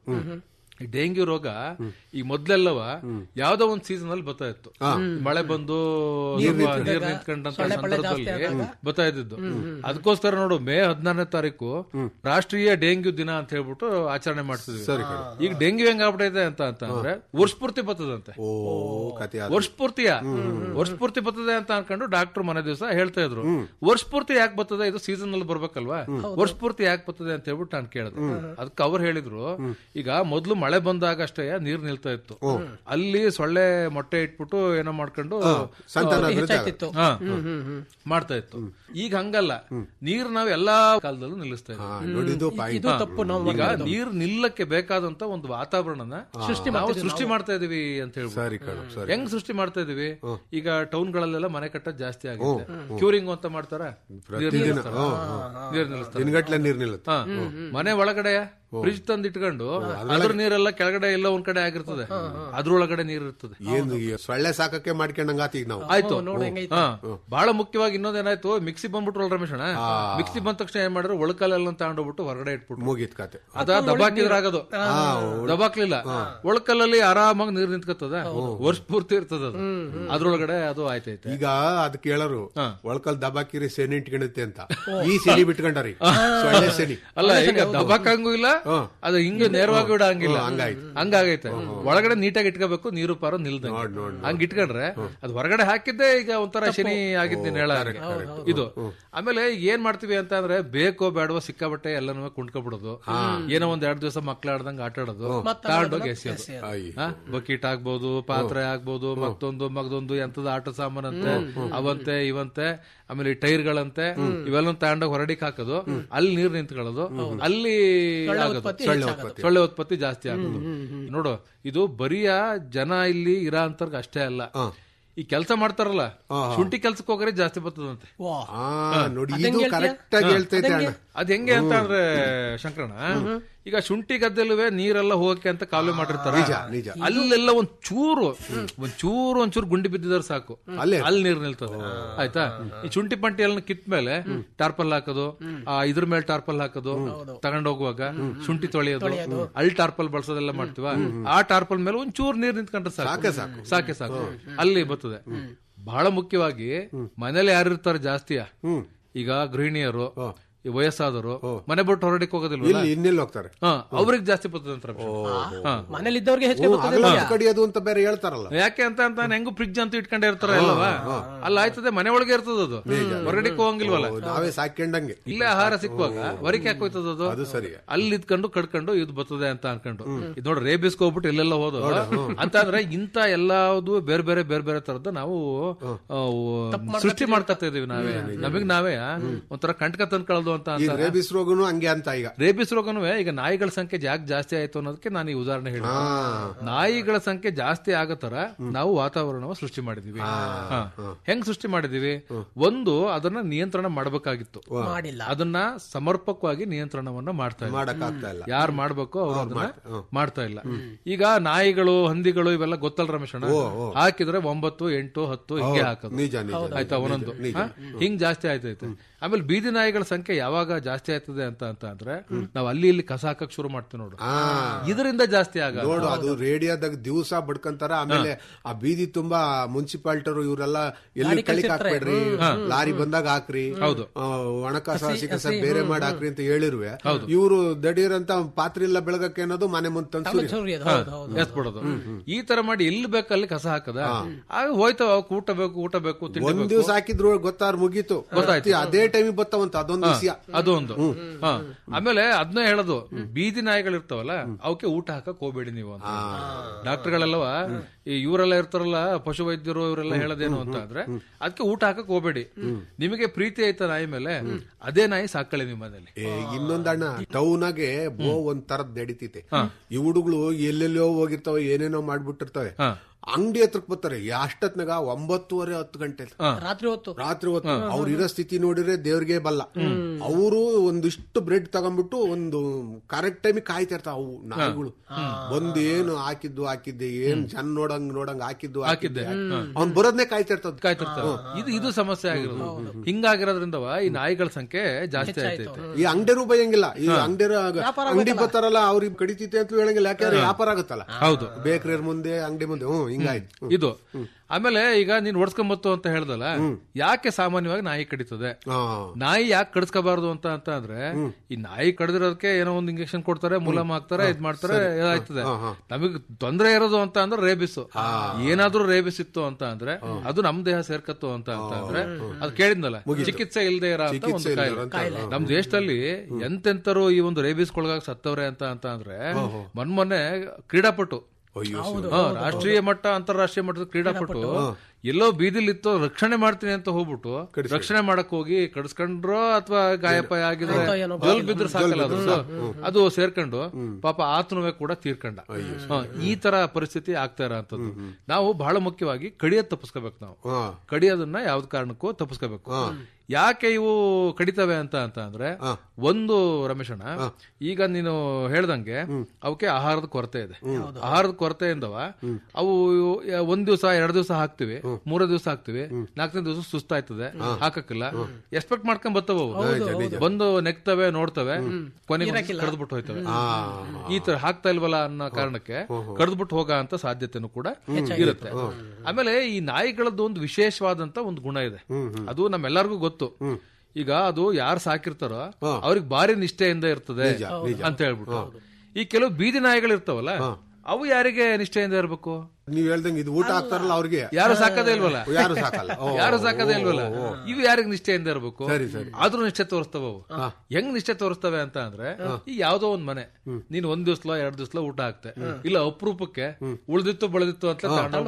ಈ ಡೆಂಗ್ಯೂ ರೋಗ ಈ ಮೊದ್ಲೆಲ್ಲವ ಯಾವ್ದೋ ಒಂದ್ ಸೀಸನ್ ಅಲ್ಲಿ ಬರ್ತಾ ಇತ್ತು ಮಳೆ ಬಂದು ಸ್ವಲ್ಪ ನೀರ್ ನಿಂತ್ಕೊಂಡಂತ ಸಂದರ್ಭದಲ್ಲಿ ಬರ್ತಾ ಇದ್ದಿದ್ದು ಅದಕ್ಕೋಸ್ಕರ ನೋಡು ಮೇ ಹದಿನಾರನೇ ತಾರೀಕು ರಾಷ್ಟ್ರೀಯ ಡೆಂಗ್ಯೂ ದಿನ ಅಂತ ಹೇಳ್ಬಿಟ್ಟು ಆಚರಣೆ ಮಾಡ್ತಿದ್ವಿ ಈಗ ಡೆಂಗ್ಯೂ ಹೆಂಗ್ ಆಗ್ಬಿಟ್ಟೈತೆ ಅಂತ ಅಂತ ಅಂದ್ರೆ ವರ್ಷಪೂರ್ತಿ ಬರ್ತದಂತೆ ಓ ಕತೆ ಅದು. ವರ್ಷ ಪೂರ್ತಿಯ ವರ್ಷ ಪೂರ್ತಿ ಬರ್ತದೆ ಅಂತ ಅನ್ಕೊಂಡು ಡಾಕ್ಟರ್ ಮನೆ ದಿವಸ ಹೇಳ್ತಾ ಇದ್ರು ವರ್ಷ ಪೂರ್ತಿ ಯಾಕೆ ಬರ್ತದೆ ಇದು ಸೀಸನ್ ಅಲ್ಲಿ ಬರ್ಬೇಕಲ್ವಾ ವರ್ಷ ಪೂರ್ತಿ ಯಾಕೆ ಬರ್ತದೆ ಅಂತ ಹೇಳ್ಬಿಟ್ಟು ನಾನು ಕೇಳಿದೆ ಅದಕ್ಕೆ ಅವ್ರು ಹೇಳಿದ್ರು ಈಗ ಮೊದ್ಲು ಮಳೆ ಬಂದಾಗ ಅಷ್ಟೇ ನೀರ್ ನಿಲ್ತಾ ಇತ್ತು ಅಲ್ಲಿ ಸೊಳ್ಳೆ ಮೊಟ್ಟೆ ಇಟ್ಬಿಟ್ಟು ಏನೋ ಮಾಡ್ಕೊಂಡು ಸಂತಾನ ಅಭಿವೃದ್ಧಿ ಹೆಚ್ಚಾಗ್ತಿತ್ತು ಹಾ, ಮಾಡ್ತಾ ಇತ್ತು ಈಗ ಹಂಗಲ್ಲ ನೀರ್ ನಾವ್ ಎಲ್ಲಾ ಕಾಲದಲ್ಲೂ ನಿಲ್ಲಿಸ್ತಾ ಹಾ, ಇದ್ದೀವಿ ನೋಡಿದ್ದು ಪಾಯಿಂಟ್ ಇದು ತಪ್ಪು ನಾವು ಈಗ ನೀರ್ ನಿಲ್ಲಕ್ಕೆ ಬೇಕಾದಂತ ಒಂದು ವಾತಾವರಣನ ನಾವು ಸೃಷ್ಟಿ ಮಾಡ್ತಾ ಇದೀವಿ ಅಂತ ಹೇಳ್ಬೋದು ಸರಿ ಕಣು ಸರಿ ಹೆಂಗ್ ಸೃಷ್ಟಿ ಮಾಡ್ತಾ ಇದೀವಿ ಈಗ ಟೌನ್ ಗಳಲ್ಲೆಲ್ಲ ಮನೆ ಕಟ್ಟೋದ್ ಜಾಸ್ತಿ ಆಗುತ್ತೆ ಕ್ಯೂರಿಂಗ್ ಅಂತ ಮಾಡ್ತಾರ ನೀರ್ ನಿಲ್ಲಿಸ್ತಾರ. ನೀರ್ ನಿಲ್ಲಿಸ್ತಾರ ದಿನಗಟ್ಲೆ ನೀರ್ ನಿಲ್ಲುತ್ತೆ ಹಾ. ಮನೆ ಒಳಗಡೆ ಫ್ರಿಜ್ ತಂದ್ ಇಟ್ಕೊಂಡು ಅದ್ರ ನೀರೆಲ್ಲ ಕೆಳಗಡೆ ಎಲ್ಲ ಒಂದ್ ಕಡೆ ಆಗಿರ್ತದೆ ಅದ್ರೊಳಗಡೆ ನೀರ್ ಇರ್ತದೆ ಏನು ಈ ಸೊಳ್ಳೆ ಸಾಕಕ್ಕೆ ಮಾಡ್ಕೊಂಡಂಗಾತ ಈಗ ನಾವು ಆಯ್ತು ಹಾ. ಬಹಳ ಮುಖ್ಯವಾಗಿ ಇನ್ನೊಂದೇನಾಯ್ತು ಮಿಕ್ಸಿ ಬಂದ್ಬಿಟ್ರಲ್ಲ ರಮೇಶಣ್ಣ ಮಿಕ್ಸಿ ಬಂದ ತಕ್ಷಣ ಏನ್ ಮಾಡಿದ್ರು ಒಳಕಲ್ಲೆಲ್ಲ ತಗೊಂಡೋಗ್ಬಿಟ್ಟು ಹೊರಗಡೆ ಇಟ್ಬಿಟ್ಟು ಮುಗೀತ್ ಕತೆ ಅದ ದಬಾಕಿದ್ರಾಗದು ದಬಾಕ್ಲಿಲ್ಲ ಒಳಕಲ್ಲಲ್ಲಿ ಆರಾಮಾಗಿ ನೀರ್ ನಿಂತ್ಕತ್ತದ ವರ್ಷ ಪೂರ್ತಿ ಇರ್ತದ ಅದು ಅದ್ರೊಳಗಡೆ ಅದು ಆಯ್ತೈತೆ ಈಗ ಅದ್ ಕೇಳರು ಒಳಕಲ್ ದಬಾಕಿರಿ ಶನಿ ಇಟ್ಕೊಂಡೈತೆ ಅಂತ ಈ ಶನಿ ಬಿಟ್ಕೊಂಡಾರಿ ಸೊಳ್ಳೆ ಶನಿ ಅಲ್ಲ ಈಗ ದಬಾಕಂಗೂ ಇಲ್ಲ ಅದು ಹಿಂಗ ನೇರವಾಗಿ ಬಿಡ ಹಂಗಿಲ್ಲ ಹಂಗಾಗೈತೆ ಒಳಗಡೆ ನೀಟಾಗಿ ಇಟ್ಕೋಬೇಕು ನೀರು ಪಾರು ನಿಲ್ದ ಹಂಗ ಇಟ್ಕೊಂಡ್ರೆ ಅದು ಹೊರಗಡೆ ಹಾಕಿದ್ದೆ ಈಗ ಒಂಥರ ಶನಿ ಆಗಿದ್ದೀನಿ ಹೇಳ ಇದು ಆಮೇಲೆ ಈಗ ಏನ್ ಮಾಡ್ತೀವಿ ಅಂತ ಅಂದ್ರೆ ಬೇಕೋ ಬೇಡವೋ ಸಿಕ್ಕಾಬಟ್ಟೆ ಎಲ್ಲನೂ ಕುಂಡ್ಕೊಬಿಡೋದು ಏನೋ ಒಂದ್ ಎರಡ್ ದಿವಸ ಮಕ್ಳು ಆಡ್ದಂಗ ಆಟ ಆಡೋದು ತಗೊಂಡೋಗಿ ಎಸೆಯೋದು ಅಯ್ಯ ಬಕೀಟ್ ಆಗ್ಬೋದು ಪಾತ್ರೆ ಆಗ್ಬೋದು ಮತ್ತೊಂದು ಮಗದೊಂದು ಎಂತದ ಆಟ ಸಾಮಾನಂತೆ ಅವಂತೆ ಇವಂತೆ ಆಮೇಲೆ ಈ ಟೈರ್ಗಳಂತೆ ಇವೆಲ್ಲ ತಗೊಂಡೋಗಿ ಹೊರಡಿಕ್ ಹಾಕೋದು ಅಲ್ಲಿ ನೀರ್ ನಿಂತ್ಕೊಳ್ಳೋದು ಅಲ್ಲಿ ಆಗೋದು. ಸೊಳ್ಳೆ ಉತ್ಪತ್ತಿ ಜಾಸ್ತಿ ಆಗೋದು ನೋಡು ಇದು ಬರಿಯ ಜನ ಇಲ್ಲಿ ಇರೋ ಅಂತರ್ಗ ಅಷ್ಟೇ ಅಲ್ಲ ಈ ಕೆಲಸ ಮಾಡ್ತಾರಲ್ಲ ಶುಂಠಿ ಕೆಲ್ಸಕ್ಕೆ ಹೋಗ್ರೆ ಜಾಸ್ತಿ ಬರ್ತದಂತೆ ವಾ ಆ ನೋಡಿ ಇದು ಕರೆಕ್ಟ್ ಆಗಿ ಹೇಳ್ತೈತೆ ಅಣ್ಣ ಅದ್ ಹೆಂಗೆ ಅಂತ ಅಂದ್ರೆ ಶಂಕರಣ ಈಗ ಶುಂಠಿ ಗದ್ದೆಲುವೆ ನೀರೆಲ್ಲ ಹೋಗಕ್ಕೆ ಅಂತ ಕಾಲುವೆ ಮಾಡಿರ್ತಾರ ನಿಜ. ಅಲ್ಲೆಲ್ಲ ಒಂದ್ ಚೂರು ಒಂದ್ ಚೂರು ಒಂಚೂರು ಗುಂಡಿ ಬಿದ್ದಿದ್ರೆ ಸಾಕು ಅಲ್ಲೇ. ಅಲ್ಲಿ ನೀರ್ ನಿಲ್ತದೆ ಆಯ್ತಾ ಈ ಶುಂಠಿ ಪಂಟಿ ಎಲ್ಲ ಕಿತ್ ಮೇಲೆ ಟಾರ್ಪಲ್ ಹಾಕೋದು ಆ ಇದ್ರ ಮೇಲೆ ಟಾರ್ಪಲ್ ಹಾಕೋದು ತಗೊಂಡೋಗುವಾಗ ಶುಂಠಿ ತೊಳೆಯೋದು ಅಲ್ಲಿ ಟಾರ್ಪಲ್ ಬಳಸೋದೆಲ್ಲ ಮಾಡ್ತೀವ ಆ ಟಾರ್ಪಲ್ ಮೇಲೆ ಒಂದ್ ಚೂರು ನೀರ್ ನಿಂತ್ಕೊಂಡ್ರೆ ಸಾಕು ಸಾಕೆ ಸಾಕು ಅಲ್ಲಿ ಬರ್ತದೆ ಬಹಳ ಮುಖ್ಯವಾಗಿ ಮನೇಲಿ ಯಾರು ಇರ್ತಾರೆ ಜಾಸ್ತಿಯ ಈಗ ಗೃಹಿಣಿಯರು ಈ ವಯಸ್ಸಾದವರು ಮನೆ ಬಿಟ್ಟು ಹೊರಡಕ್ಕೆ ಹೋಗೋದಿಲ್ವಲ್ಲ ಇಲ್ಲಿ ಇನ್ನೆಲ್ಲಿ ಹೋಗ್ತಾರೆ ಹಾ ಅವ್ರಿಗೆ ಜಾಸ್ತಿ ಬರ್ತದೆ ಅಂತ ರಮೇಶ್. ಹಾ. ಮನೇಲಿ ಇದ್ದವ್ರಿಗೆ ಹೆಚ್ಚಿಗೆ ಗೊತ್ತದೆ ಹಗಲು ಹೊತ್ತು ಕಡಿಯೋದು ಅಂತ ಬೇರೆ ಹೇಳ್ತಾರಲ್ಲ ಯಾಕೆ ಅಂತ ಅಂತ ಹೆಂಗು ಫ್ರಿಡ್ಜ್ ಅಂತ ಇಟ್ಕೊಂಡೇ ಇರ್ತಾರ ಅಲ್ಲವಾ ಅಲ್ಲ ಆಯ್ತದೆ ಮನೆ ಒಳಗೆ ಇರ್ತದ ಅದು ಹೊರಗಡೆ ಹೋಗಂಗಿಲ್ವಲ್ಲ ಓ, ನಾವೇ ಸಾಕೊಂಡಂಗೆ ಇಲ್ಲೇ ಆಹಾರ ಸಿಕ್ಕುವಾಗ ಹೊರಗೆ ಯಾಕೆ ಹೋಯ್ತದ ಅದು ಅದು ಸರಿ ಅಲ್ಲಿ ಇದ್ಕೊಂಡು ಕಡ್ಕೊಂಡು ಇದು ಬರ್ತದೆ ಅಂತ ಅನ್ಕೊಂಡು ಇದು ನೋಡಿ ರೇಬಿಸ್ ಹೋಗ್ಬಿಟ್ಟು ಎಲ್ಲೆಲ್ಲ ಹೋದ ಅಂತ ಅಂದ್ರೆ ಇಂತ ಎಲ್ಲಾವುದು ಬೇರೆ ಬೇರೆ ಬೇರೆ ಬೇರೆ ತರದ್ದು ನಾವು ಆ, ಸೃಷ್ಟಿ ಮಾಡ್ತಾ ಇದೀವಿ ನಾವೇ ನಮಗ್ ನಾವೇ ಒಂಥರ ಕಂಟಕ ತಂದ್ಕೊಳ್ಳೋದು ಅಂತ ಈ ಅಂತ ರೇಬಿಸ್ ರೋಗನು ಹಂಗೆ ಅಂತ ಈಗ ರೇಬಿಸ್ ರೋಗನೂ ಈಗ ನಾಯಿಗಳ ಸಂಖ್ಯೆ ಯಾಕೆ ಜಾಸ್ತಿ ಆಯ್ತು ಅನ್ನೋದಕ್ಕೆ ನಾನು ಈ ಉದಾಹರಣೆ ಹೇಳಿ ನಾಯಿಗಳ ಸಂಖ್ಯೆ ಜಾಸ್ತಿ ಆಗೋ ತರ ನಾವು ವಾತಾವರಣವ ಸೃಷ್ಟಿ ಮಾಡಿದೀವಿ ಹಾ. ಹೆಂಗ್ ಸೃಷ್ಟಿ ಮಾಡಿದೀವಿ ಒಂದು ಅದನ್ನ ನಿಯಂತ್ರಣ ಮಾಡಬೇಕಾಗಿತ್ತು ಮಾಡಿಲ್ಲ ಅದನ್ನ ಸಮರ್ಪಕವಾಗಿ ನಿಯಂತ್ರಣವನ್ನ ಮಾಡ್ತಾ ಇಲ್ಲ ಮಾಡಕ್ ಆಗ್ತಾ ಇಲ್ಲ ಯಾರು ಮಾಡ್ಬೇಕು ಅವ್ರು ಅದನ್ನ ಮಾಡ್ತಾ ಇಲ್ಲ ಈಗ ನಾಯಿಗಳು ಹಂದಿಗಳು ಇವೆಲ್ಲ ಗೊತ್ತಲ್ಲ ರಮೇಶ್ ಅಣ್ಣ ಹಾಕಿದ್ರೆ ಒಂಬತ್ತು ಎಂಟು ಹತ್ತು ಹಿಂಗೆ ಹಾಕೋದು ನಿಜ ನಿಜ ಆಯ್ತಾ ಒಂದೊಂದು ಹಾ? ಹಿಂಗ್ ಜಾಸ್ತಿ ಆಯ್ತೈತೆ ಆಮೇಲೆ ಬೀದಿ ನಾಯಿಗಳ ಸಂಖ್ಯೆ ಯಾವಾಗ ಜಾಸ್ತಿ ಆಯ್ತದೆ ಅಂತ ಅಂತ ಅಂದ್ರೆ ನಾವು ಅಲ್ಲಿ ಇಲ್ಲಿ ಕಸ ಹಾಕಕ್ ಶುರು ಮಾಡ್ತೀವಿ ನೋಡು ಆ ಇದರಿಂದ ಜಾಸ್ತಿ ಆಗ ನೋಡು ಅದು ರೇಡಿಯೋದಾಗ ದಿವಸ ಬಡ್ಕಂತಾರ ಆಮೇಲೆ ಆ ಬೀದಿ ತುಂಬಾ ಮುನ್ಸಿಪಾಲ್ಟರು ಇವರೆಲ್ಲ ಎಲ್ಲಿ ಕಳಿಕ್ ಹಾಕ್ಬೇಡ್ರಿ ಲಾರಿ ಬಂದಾಗ ಹಾಕ್ರಿ ಹೌದು. ಆ, ಒಣ ಕಸ ಹಸಿ ಕಸ ಬೇರೆ ಮಾಡಿ ಹಾಕ್ರಿ ಅಂತ ಹೇಳಿರುವೆ ಇವರು ದಡೀರಂತ ಪಾತ್ರೆ ಇಲ್ಲ ಬೆಳಗಕ್ಕೆ ಅನ್ನೋದು ಮನೆ ಮುಂದೆ ತಂದು ಸುರಿ ಸರಿ ಅದು, ಹೌದು ಹೌದು ಎಸ್ಬಿಡೋದು ಈ ತರ ಮಾಡಿ ಎಲ್ಲಿ ಬೇಕಲ್ಲಿ ಕಸ ಹಾಕದ ಆಗ ಹೋಯ್ತಾವ ಅವಕ್ಕೆ ಊಟ ಬೇಕು ಊಟ ಬೇಕು ತಿಂಡಿ ಒಂದ್ ಬೇಕು ದಿವ್ಸ ಹಾಕಿದ್ರು ಗೊತ್ತಾರ ಮುಗೀತು ಗೊತ್ತಾಯ್ತು. ಅದೇ ಟೈಮಿಗೆ ಬರ್ತಾವಂತ ಅದೊಂದು ವಿಷಯ ಅದು ಒಂದು ಹಾ. ಆಮೇಲೆ ಅದನ್ನ ಹೇಳೋದು ಬೀದಿ ನಾಯಿಗಳು ಇರ್ತಾವಲ್ಲ ಅವಕ್ಕೆ ಊಟ ಹಾಕಕ್ ಹೋಗ್ಬೇಡಿ ನೀವು ಅಂತ ಡಾಕ್ಟರ್ಗಳೆಲ್ಲವ ಈ ಇವರೆಲ್ಲ ಇರ್ತಾರಲ್ಲ ಪಶು ವೈದ್ಯರು ಇವರೆಲ್ಲ ಹೇಳೋದೇನು ಅಂತ ಅಂದ್ರೆ ಅದಕ್ಕೆ ಊಟ ಹಾಕಕ್ ಹೋಗ್ಬೇಡಿ ನಿಮಗೆ ಪ್ರೀತಿ ಆಯ್ತಾ ನಾಯಿ ಮೇಲೆ ಅದೇ ನಾಯಿ ಸಾಕಳಿ ನಿಮ್ಮ ಮನೇಲಿ ಏ, ಇನ್ನೊಂದಣ್ಣ ಟೌನ್ ಆಗೆ ಬೋ ಒಂದ್ ತರದ್ ನಡೀತೈತೆ ಈ ಹುಡುಗ್ಳು ಎಲ್ಲೆಲ್ಲೋ ಹೋಗಿರ್ತಾವೆ ಏನೇನೋ ಮಾಡ್ಬಿಟ್ಟಿರ್ತವೆ ಹಾ. ಅಂಗಡಿ ಹತ್ರಕ್ ಬರ್ತಾರೆ ಅಷ್ಟತ್ನಾಗ ಒಂಬತ್ತುವರೆ ಹತ್ತು ಗಂಟೆ ರಾತ್ರಿ ಹೊತ್ತು ರಾತ್ರಿ ಹೊತ್ತು ಅವ್ರ ಇರೋ ಸ್ಥಿತಿ ನೋಡಿದ್ರೆ ದೇವ್ರಿಗೆ ಬಲ್ಲ ಅವರು ಒಂದಿಷ್ಟು ಬ್ರೆಡ್ ತಗೊಂಡ್ಬಿಟ್ಟು ಒಂದು ಕರೆಕ್ಟ್ ಟೈಮಿಗೆ ಕಾಯ್ತಾ ಇರ್ತಾವ ಅವು ನಾಯಿಗಳು ಬಂದು ಏನು ಹಾಕಿದ್ದು ಹಾಕಿದ್ದೆ ಏನ್ ಜನ ನೋಡಂಗ್ ನೋಡಂಗ್ ಹಾಕಿದ್ದು ಹಾಕಿದ್ದೆ ಅವ್ನ್ ಬರೋದ್ನೇ ಕಾಯ್ತಾ ಇರ್ತದ ಕಾಯ್ತಿರ್ತಾವ ಇದು ಇದು ಸಮಸ್ಯೆ ಆಗಿರೋದು ಹಿಂಗಾಗಿರೋದ್ರಿಂದವ ಈ ನಾಯಿಗಳ ಸಂಖ್ಯೆ ಜಾಸ್ತಿ ಆಯ್ತೈತೆ ಈ ಅಂಗಡಿರು ಬೈಯಂಗಿಲ್ಲ ಈ ಅಂಗಡಿ ಅಂಗಡಿ ಬರ್ತಾರಲ್ಲ ಅವ್ರಿಗೆ ಕಡಿತೈತೆ ಅಂತ ಹೇಳಂಗಿಲ್ಲ ಯಾಕಂದ್ರೆ ವ್ಯಾಪಾರ ಆಗುತ್ತಲ್ಲ ಹೌದು ಬೇಕ್ರಿಯರ್ ಮುಂದೆ ಅಂಗಡಿ ಮುಂದೆ ಹ್ಮ್ ಹಿಂಗಾಯ್ತು ಹ್ಮ್. ಇದು ಆಮೇಲೆ ಈಗ ನೀನ್ ಓಡಿಸ್ಕೊಂಬತ್ತು ಅಂತ ಹೇಳ್ದಲ್ಲ ಯಾಕೆ ಸಾಮಾನ್ಯವಾಗಿ ನಾಯಿ ಕಡಿತದೆ ಹಾ. ನಾಯಿ ಯಾಕೆ ಕಡಿಸ್ಕೋಬಾರ್ದು ಅಂತ ಅಂತ ಅಂದ್ರೆ ಈ ನಾಯಿ ಕಡಿದಿರೋದಕ್ಕೆ ಏನೋ ಒಂದು ಇಂಜೆಕ್ಷನ್ ಕೊಡ್ತಾರೆ ಮೂಲಮ್ ಹಾಕ್ತಾರೆ ಇದ್ ಮಾಡ್ತಾರೆ ಇದಾಯ್ತದೆ ನಮಗ್ ತೊಂದರೆ ಇರೋದು ಅಂತ ಅಂದ್ರೆ ರೇಬಿಸ್ ಏನಾದ್ರೂ ರೇಬಿಸ್ ಇತ್ತು ಅಂತ ಅಂದ್ರೆ ಅದು ನಮ್ ದೇಹ ಸೇರ್ಕತ್ತು ಅಂತ ಅಂತ ಅಂದ್ರೆ ಅದು ಕೇಳಿದ್ನಲ್ಲ ಚಿಕಿತ್ಸೆ ಇಲ್ಲದೆ ಇರೋ ಅಂತ ಒಂದು ಚಿಕಿತ್ಸೆ ಇಲ್ದೇ ಕಾಯಿಲೆ ಇರೋ ಅಂತ, ನಮ್ ದೇಶದಲ್ಲಿ ಎಂತೆಂತರು ಈ ಒಂದು ರೇಬಿಸ್ ಕೊಳಗಾಗಿ ಸತ್ತವ್ರೆ ಅಂತ ಅಂತ ಅಂದ್ರೆ ಮೊನ್ನೆ ಕ್ರೀಡಾಪಟು ಅಯ್ಯೋ ಹಾ, ರಾಷ್ಟ್ರೀಯ ಮಟ್ಟ ಅಂತಾರಾಷ್ಟ್ರೀಯ ಮಟ್ಟದ ಕ್ರೀಡಾಪಟು ಎಲ್ಲೋ ಬೀದಿಲಿತ್ತು ರಕ್ಷಣೆ ಮಾಡ್ತೀನಿ ಅಂತ ಹೋಗ್ಬಿಟ್ಟು ರಕ್ಷಣೆ ಮಾಡಕ್ ಹೋಗಿ ಕಡಿಸ್ಕೊಂಡ್ರೋ ಅಥವಾ ಗಾಯಪಾಯ ಆಗಿದ್ರೆ ಜಲ್ ಬಿದ್ರೆ ಸಾಕಲ್ಲ ಅದು ಅದು ಸೇರ್ಕೊಂಡು ಪಾಪ ಆತನುವೆ ಕೂಡ ತೀರ್ಕೊಂಡ ಹಾ, ಈ ತರ ಪರಿಸ್ಥಿತಿ ಆಗ್ತಾ ಇರೋಂಥದ್ದು ನಾವು ಬಹಳ ಮುಖ್ಯವಾಗಿ ಕಡಿಯೋದ್ ತಪ್ಪಿಸ್ಕೋಬೇಕು ನಾವು ಹಾ. ಕಡಿಯೋದನ್ನ ಯಾವ್ದು ಕಾರಣಕ್ಕೂ ತಪ್ಪಿಸ್ಕೋಬೇಕು ಯಾಕೆ ಇವು ಕಡಿತವೆ ಅಂತ ಅಂತ ಅಂದ್ರೆ ಒಂದು ರಮೇಶಣ್ಣ ಈಗ ನೀನು ಹೇಳ್ದಂಗೆ ಅವಕ್ಕೆ ಆಹಾರದ ಕೊರತೆ ಇದೆ ಆಹಾರದ ಕೊರತೆಯಿಂದವ ಅವು ಒಂದ್ ದಿವಸ ಎರಡ್ ದಿವಸ ಹಾಕ್ತಿವಿ ಮೂರೇ ದಿವಸ ಹಾಕ್ತಿವಿ ನಾಲ್ಕನೇ ದಿವಸ ಸುಸ್ತಾಯ್ತದೆ ಹಾಕಕ್ಕಿಲ್ಲ ಎಕ್ಸ್ಪೆಕ್ಟ್ ಮಾಡ್ಕೊಂಡ್ ಬರ್ತಾವ ಅವು ಬಂದು ನೆಕ್ತವೆ ನೋಡ್ತವೆ ಕೊನೆಗೆ ಕಡ್ದ್ಬಿಟ್ಟು ಹೋಯ್ತವೆ ಈ ತರ ಹಾಕ್ತಾ ಇಲ್ವಲ್ಲ ಅನ್ನೋ ಕಾರಣಕ್ಕೆ ಕಡ್ದ್ಬಿಟ್ಟು ಹೋಗ ಅಂತ ಸಾಧ್ಯತೆನೂ ಕೂಡ ಇರುತ್ತೆ ಆಮೇಲೆ ಈ ನಾಯಿಗಳದ್ದು ಒಂದು ವಿಶೇಷವಾದಂತ ಒಂದು ಗುಣ ಇದೆ ಅದು ನಮ್ಮೆಲ್ಲರಿಗೂ ಗೊತ್ತು ಈಗ ಅದು ಯಾರು ಸಾಕಿರ್ತಾರೋ ಅವ್ರಿಗೆ ಭಾರಿ ನಿಷ್ಠೆಯಿಂದ ಇರ್ತದೆ ಅಂತ ಹೇಳ್ಬಿಟ್ಟು ಈ ಕೆಲವು ಬೀದಿ ನಾಯಿಗಳು ಇರ್ತಾವಲ್ಲ ಅವು ಯಾರಿಗೆ ನಿಷ್ಠೆಯಿಂದ ಇರ್ಬೇಕು ನೀವ್ ಹೇಳ್ದಂಗೆ ಇದು ಊಟ ಹಾಕ್ತಾರಲ್ಲ ಅವ್ರಿಗೆ ಯಾರು ಸಾಕದೇ ಇಲ್ವಲ್ಲ ಯಾರು ಸಾಕಲ್ಲ ಓ, ಯಾರು ಸಾಕದೇ ಇಲ್ವಲ್ಲ ಇವು ಯಾರಿಗೆ ನಿಷ್ಠೆಯಿಂದ ಇರ್ಬೇಕು ಸರಿ, ಸರಿ. ಆದ್ರೂ ನಿಷ್ಠೆ ತೋರಿಸ್ತವ ಅವು ಹೆಂಗ್ ನಿಷ್ಠೆ ತೋರಿಸ್ತವೆ ಅಂತ ಅಂದ್ರೆ ಈ ಯಾವ್ದೋ ಒಂದ್ ಮನೆ ನೀನ್ ಒಂದ್ ದಿವ್ಸಲ ಎರಡ್ ದಿವ್ಸಲ ಊಟ ಹಾಕ್ತೆ ಇಲ್ಲ ಅಪರೂಪಕ್ಕೆ ಉಳ್ದಿತ್ತು ಬೆಳೆದಿತ್ತು ಅಂತ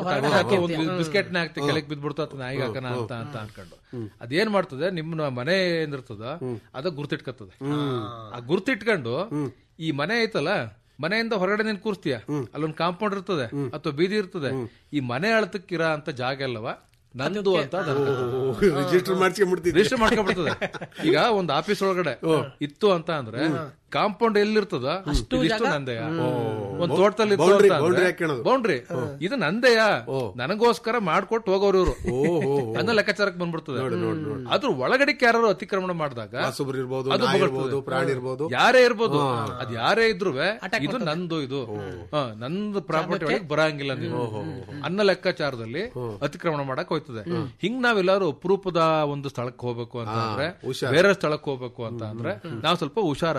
ಒಂದು ಬಿಸ್ಕೆಟ್ ನ ಹಾಕ್ತಿ ಕೆಳಗೆ ಬಿದ್ಬಿಡ್ತು ಅಂತ ನಾಯಿಗೆ ಹಾಕನ ಅಂತ ಅಂತ ಅನ್ಕೊಂಡು ಅದೇನ್ ಮಾಡ್ತದೆ ನಿಮ್ಮ ಮನೆ ಏನಿರ್ತದ ಅದ ಗುರ್ತಿಟ್ಕತ್ತದೆ ಆ ಗುರ್ತಿಟ್ಕೊಂಡು ಈ ಮನೆ ಐತಲ್ಲ ಮನೆಯಿಂದ ಹೊರಗಡೆ ನೀನ್ ಕೂರ್ಸ್ತೀಯ ಅಲ್ಲೊಂದ್ ಕಾಂಪೌಂಡ್ ಇರ್ತದೆ ಅಥವಾ ಬೀದಿ ಇರ್ತದೆ ಈ ಮನೆ ಅಳತಕ್ಕಿರ ಅಂತ ಜಾಗ ಅಲ್ಲವ ನಂದು ಅಂತ ಅದ್ ಅನ್ಕೊತದೆ. ರಿಜಿಸ್ಟರ್ ಮಾಡ್ಸ್ಕೊಂಡ್ಬಿಡ್ತಿದ್ವಿ ರಿಜಿಸ್ಟರ್ ಮಾಡ್ಕೊಂಡ್ಬಿಡ್ತದೆ ಈಗ ಒಂದ್ ಆಫೀಸ್ ಒಳಗಡೆ ಇತ್ತು ಅಂತ ಅಂದ್ರೆ ಕಾಂಪೌಂಡ್ ಎಲ್ಲಿರ್ತದ ಇದಿಷ್ಟು ನಂದೆಯ ಒಂದ್ ತೋಟದಲ್ಲಿ Boundary- boundary ಹಾಕ್ಯಣದು. ಬೌಂಡ್ರಿ ಇದು ನಂದೆಯ ನನಗೋಸ್ಕರ ಮಾಡ್ಕೊಟ್ಟು ಹೋಗೋರು ಇವರು ಅದನ್ನ ಲೆಕ್ಕಾಚಾರಕ್ಕೆ ಬಂದ್ಬಿಡ್ತದೆ ಅದ್ರ ಒಳಗಡೆಗೆ ಯಾರು ಅತಿಕ್ರಮಣ ಮಾಡಿದಾಗ ಹಸುಬ್ರು ಇರ್ಬೋದು ಅದು ನಾಯಿ ಬೊಗಳ್ತದೆ. ಇರ್ಬೋದು ಪ್ರಾಣಿ ಇರ್ಬೋದು ಯಾರೇ ಇರ್ಬೋದು ಅದ್ ಯಾರೇ ಇದ್ರು ಇದು ನಂದು ಇದು ಹ, ನಂದು ಪ್ರಾಪರ್ಟಿ ಒಳಗೆ ಬರಂಗಿಲ್ಲ ನೀವು ಅನ್ನ ಲೆಕ್ಕಾಚಾರದಲ್ಲಿ ಅತಿಕ್ರಮಣ ಮಾಡಕ್ ಹೋಯ್ತದೆ ಹಿಂಗ್ ನಾವೆಲ್ಲರೂ ಅಪರೂಪದ ಒಂದು ಸ್ಥಳಕ್ಕೆ ಹೋಗ್ಬೇಕು ಅಂತ ಅಂದ್ರೆ ಬೇರೆ ಸ್ಥಳಕ್ಕೆ ಹೋಗ್ಬೇಕು ಅಂತ ಅಂದ್ರೆ ನಾವು ಸ್ವಲ್ಪ ಹುಷಾರಾಗಿ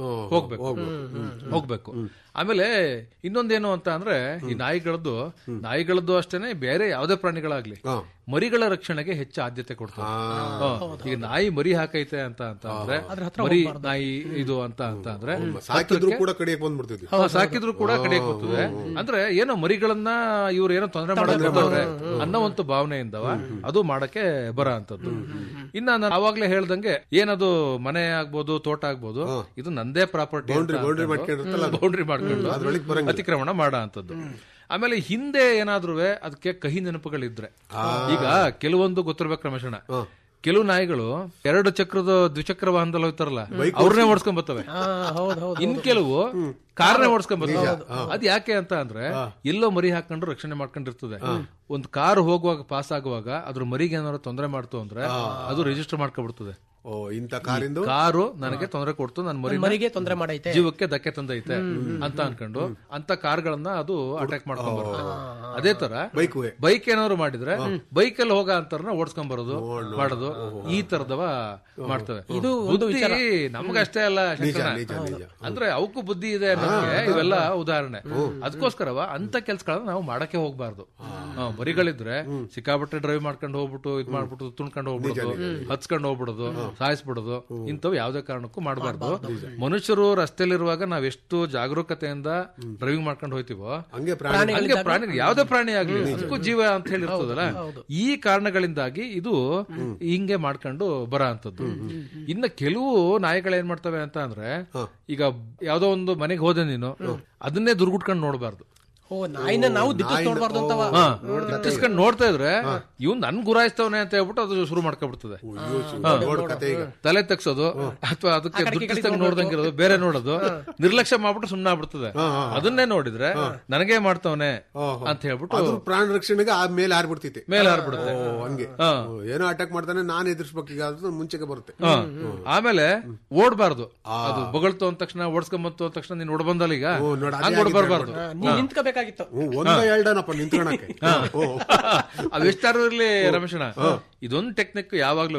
ಹೋಗ್ಬೇಕು ಹೋಗ್ಬೇಕು ಆಮೇಲೆ ಇನ್ನೊಂದೇನು ಅಂತ ಅಂದ್ರೆ ಈ ನಾಯಿಗಳದ್ದು ನಾಯಿಗಳದ್ದು ಅಷ್ಟೇನೆ ಬೇರೆ ಯಾವುದೇ ಪ್ರಾಣಿಗಳಾಗ್ಲಿ ಹಾ. ಮರಿಗಳ ರಕ್ಷಣೆಗೆ ಹೆಚ್ಚು ಆದ್ಯತೆ ಕೊಡ್ತಾರೆ ಹಾ. ಈಗ ನಾಯಿ ಮರಿ ಹಾಕೈತೆ ಅಂತ ಅಂತ ಅಂದ್ರೆ ಹತ್ರ ಮರಿ ನಾಯಿ ಇದು ಅಂತ ಅಂತ ಅಂದ್ರೆ ಸಾಕಿದ್ರು ಕೂಡ ಕಡಿಯಕ್ ಬಂದ್ಬಿಡ್ತಿದ್ವಿ ಹಾ, ಸಾಕಿದ್ರು ಕೂಡ ಕಡಿಯಕ್ ಹೋಗ್ತದೆ ಅಂದ್ರೆ ಏನೋ ಮರಿಗಳನ್ನ ಇವ್ರು ಏನೋ ತೊಂದರೆ ಮಾಡಕ್ಕೆ ಅನ್ನೋ ಒಂದು ಭಾವನೆಯಿಂದವ ಅದು ಮಾಡಕ್ಕೆ ಬರ ಅಂತದ್ದು ಇನ್ನ ನಾನು ಅವಾಗ್ಲೇ ಹೇಳ್ದಂಗೆ ಏನದು ಮನೆ ಆಗ್ಬೋದು ತೋಟ ಆಗ್ಬೋದು ಇದು ನಂದೇ ಪ್ರಾಪರ್ಟಿ Boundary- boundary ಮಾಡ್ಕೊಂಡಿರುತ್ತಲ್ಲ ಅದು. ಬೌಂಡ್ರಿ ಮಾಡ್ಕೊಂಡು ಅದ್ರೊಳಗೆ ಬರಂಗಿಲ್ಲ. ಅತಿಕ್ರಮಣ ಮಾಡ ಅಂತದ್ದು ಆಮೇಲೆ ಹಿಂದೆ ಏನಾದ್ರೂ ಅದಕ್ಕೆ ಕಹಿ ನೆನಪುಗಳಿದ್ರೆ ಈಗ ಕೆಲವೊಂದು ಗೊತ್ತಿರ್ಬೇಕು ರಮೇಶಣ್ಣ ಕೆಲವು ನಾಯಿಗಳು ಎರಡು ಚಕ್ರದ ದ್ವಿಚಕ್ರ ವಾಹನದಲ್ಲಿ ಹೋಗ್ತಾರಲ್ಲ ಅವ್ರನ್ನೇ ಓಡಿಸ್ಕೊಂಡ್ ಬರ್ತವೆ ಹಾ ಹೌದು ಹೌದು ಇನ್ ಕೆಲವು ಕಾರ್ನೇ ಓಡಿಸ್ಕೊಂಡ್ ಬರ್ತವೆ ಅದ್ ಯಾಕೆ ಅಂತ ಅಂದ್ರೆ ಎಲ್ಲೋ ಮರಿ ಹಾಕೊಂಡು ರಕ್ಷಣೆ ಮಾಡ್ಕೊಂಡಿರ್ತದೆ ಒಂದ್ ಕಾರ್ ಹೋಗುವಾಗ ಪಾಸ್ ಆಗುವಾಗ ಅದ್ರ ಮರಿಗೆ ಏನಾದ್ರು ತೊಂದರೆ ಮಾಡ್ತು ಅಂದ್ರೆ ಅದು ರಿಜಿಸ್ಟರ್ ಮಾಡ್ಕೊಬಿಡ್ತದೆ ಓ ಇಂತ ಕಾರಿಂದು ಕಾರು ನನಗೆ ತೊಂದರೆ ಕೊಡ್ತು ನನ್ನ ಮರಿ ಮರಿಗೆ ತೊಂದರೆ ಮಾಡೈತೆ ಜೀವಕ್ಕೆ ಧಕ್ಕೆ ತಂದೈತೆ ಅಂತ ಅನ್ಕೊಂಡು ಅಂತ ಕಾರ್ಗಳನ್ನ ಅದು ಅಟ್ಯಾಕ್ ಮಾಡ್ಕೊಂಡ್ ಬರ್ತದೆ ಅದೇ ತರ ಬೈಕ್ವೇ ಬೈಕ್ ಏನಾದ್ರು ಮಾಡಿದ್ರೆ ಬೈಕ್ ಅಲ್ಲಿ ಹೋಗ ಅಂತಾರನ್ನ ಓಡಿಸ್ಕೊಂಡ್ ಬರೋದು ಮಾಡೋದು ಈ ತರದವ ಮಾಡ್ತವೆ ಇದು ಬುದ್ಧಿ ನಮ್ಗಷ್ಟೇ ಅಲ್ಲ ಶಂಕರಣ್ಣ. ನಿಜ ನಿಜ ಅಂದ್ರೆ ಅವಕ್ಕೂ ಬುದ್ಧಿ ಇದೆ ಅನ್ನೋದಕ್ಕೆ ಇವೆಲ್ಲ ಉದಾಹರಣೆ ಅದಕ್ಕೋಸ್ಕರವ ಅಂತ ಕೆಲ್ಸಗಳನ್ನ ನಾವು ಮಾಡಕ್ಕೆ ಹೋಗ್ಬಾರ್ದು ಹಾ, ಬರಿಗಳಿದ್ರೆ ಸಿಕ್ಕಾಪಟ್ಟೆ ಡ್ರೈವ್ ಮಾಡ್ಕೊಂಡು ಹೋಗ್ಬಿಟ್ಟು ಇದ್ ಮಾಡ್ಬಿಟ್ಟು ತುಣ್ಕೊಂಡು ಹೋಗ್ಬಿಡೋದು ಹಚ್ಕೊಂಡು ಹೋಗ್ಬಿಡೋದು ಸಾಯಿಸ್ಬಿಡೋದು ಇಂಥವು ಯಾವ್ದೇ ಕಾರಣಕ್ಕೂ ಮಾಡಬಾರ್ದು ಮನುಷ್ಯರು ರಸ್ತೆಯಲ್ಲಿರುವಾಗ ನಾವ್ ಎಷ್ಟು ಜಾಗರೂಕತೆಯಿಂದ ಡ್ರೈವಿಂಗ್ ಮಾಡ್ಕೊಂಡು ಹೋಯ್ತಿವೋ ಹಂಗೆ ಪ್ರಾಣಿ ಹಂಗೆ ಪ್ರಾಣಿ ಯಾವ್ದೇ ಪ್ರಾಣಿ ಆಗ್ಲಿ ಅದಕ್ಕೂ ಜೀವ ಅಂತ ಹೇಳಿರ್ತದಲ್ಲ ಈ ಕಾರಣಗಳಿಂದಾಗಿ ಇದು ಹಿಂಗೆ ಮಾಡ್ಕೊಂಡು ಬರ ಅಂತದ್ದು ಇನ್ನ ಕೆಲವು ನಾಯಿಗಳು ಏನ್ ಮಾಡ್ತವೆ ಅಂತ ಅಂದ್ರೆ ಈಗ ಯಾವ್ದೋ ಒಂದು ಮನೆಗೆ ಹೋದೆ ನೀನು ಅದನ್ನೇ ದುರ್ಗುಟ್ಕೊಂಡು ನೋಡಬಾರ್ದು ಓ ನಾಯಿನ ನಾವು ದಿಟ್ಟಿಸ್ ನೋಡ್ಬಾರ್ದು ಅಂತವ ತಿರ್ಸ್ಕೊಂಡ್ ನೋಡ್ತಾ ಇದ್ರೆ ಇವ್ ನನ್ ಗುರಾಯಿಸ್ತವನೆ ಅಂತ ಹೇಳ್ಬಿಟ್ಟು ಅದು ಶುರು ಮಾಡ್ಕೊಬಿಡ್ತದೆ ಅಯ್ಯೋ, ಚು- ನೋಡ್ ಕತೆ ಈಗ ತಲೆ ತಗ್ಸೋದು ಅಥವಾ ಅದಕ್ಕೆ ದುಡ್ಡಿಸ್ತಂಗ್ ನೋಡ್ದಂಗಿರೋದು ಬೇರೆ ನೋಡೋದು ನಿರ್ಲಕ್ಷ್ಯ ಮಾಡ್ಬಿಟ್ಟು ಸುಮ್ಮನೆ ಆಗ್ಬಿಡ್ತದೆ ಅದನ್ನೇ ನೋಡಿದ್ರೆ ನನಗೆ ಮಾಡ್ತವನೆ ಅಂತ ಹೇಳ್ಬಿಟ್ಟು ಅದು ಪ್ರಾಣ ರಕ್ಷಣೆಗೆ ಆ ಮೇಲೆ ಹಾರ್ಬಿಡ್ತೈತಿ ಮೇಲೆ ಹಾರ್ಬಿಡುತ್ತೆ ಓ ಹಂಗೆ ಹಾ. ಓ, ಏನೋ ಅಟ್ಯಾಕ್ ಮಾಡ್ತಾನೆ ನಾನ್ ಎದುರಿಸ್ಬೇಕು ಈಗ ಅದು ಮುಂಚೆಗೆ ಬರುತ್ತೆ ಹ. ಆಮೇಲೆ ಓಡ್ಬಾರ್ದು ಅದು ಬೊಗಳ್ತು ಅಂದ ತಕ್ಷಣ ಓಡಿಸ್ಕೊಂಬಂತು ಅಂದ ತಕ್ಷಣ ನೀನ್ ಓಡ್ಬಂದಲ್ಲ ಈಗ ಓ, ನೋಡು, ಅದೇ ಹಂಗ್ ಓಡ್ಬರ್ಬಾರ್ದು ನೀ ನಿಂತ್ಕೋಬೇಕಾಗಿತ್ತು ಹ್ಞೂ, ಒಂದ ಎರಡನಪ್ಪ ನಿಂತ್ಕೊಳಕ್ಕೆ ಓ ಅವೆಷ್ಟಾರು ಇರ್ಲಿ ರಮೇಶಣ್ಣ ಇದೊಂದು ಟೆಕ್ನಿಕ್ ಯಾವಾಗ್ಲೂ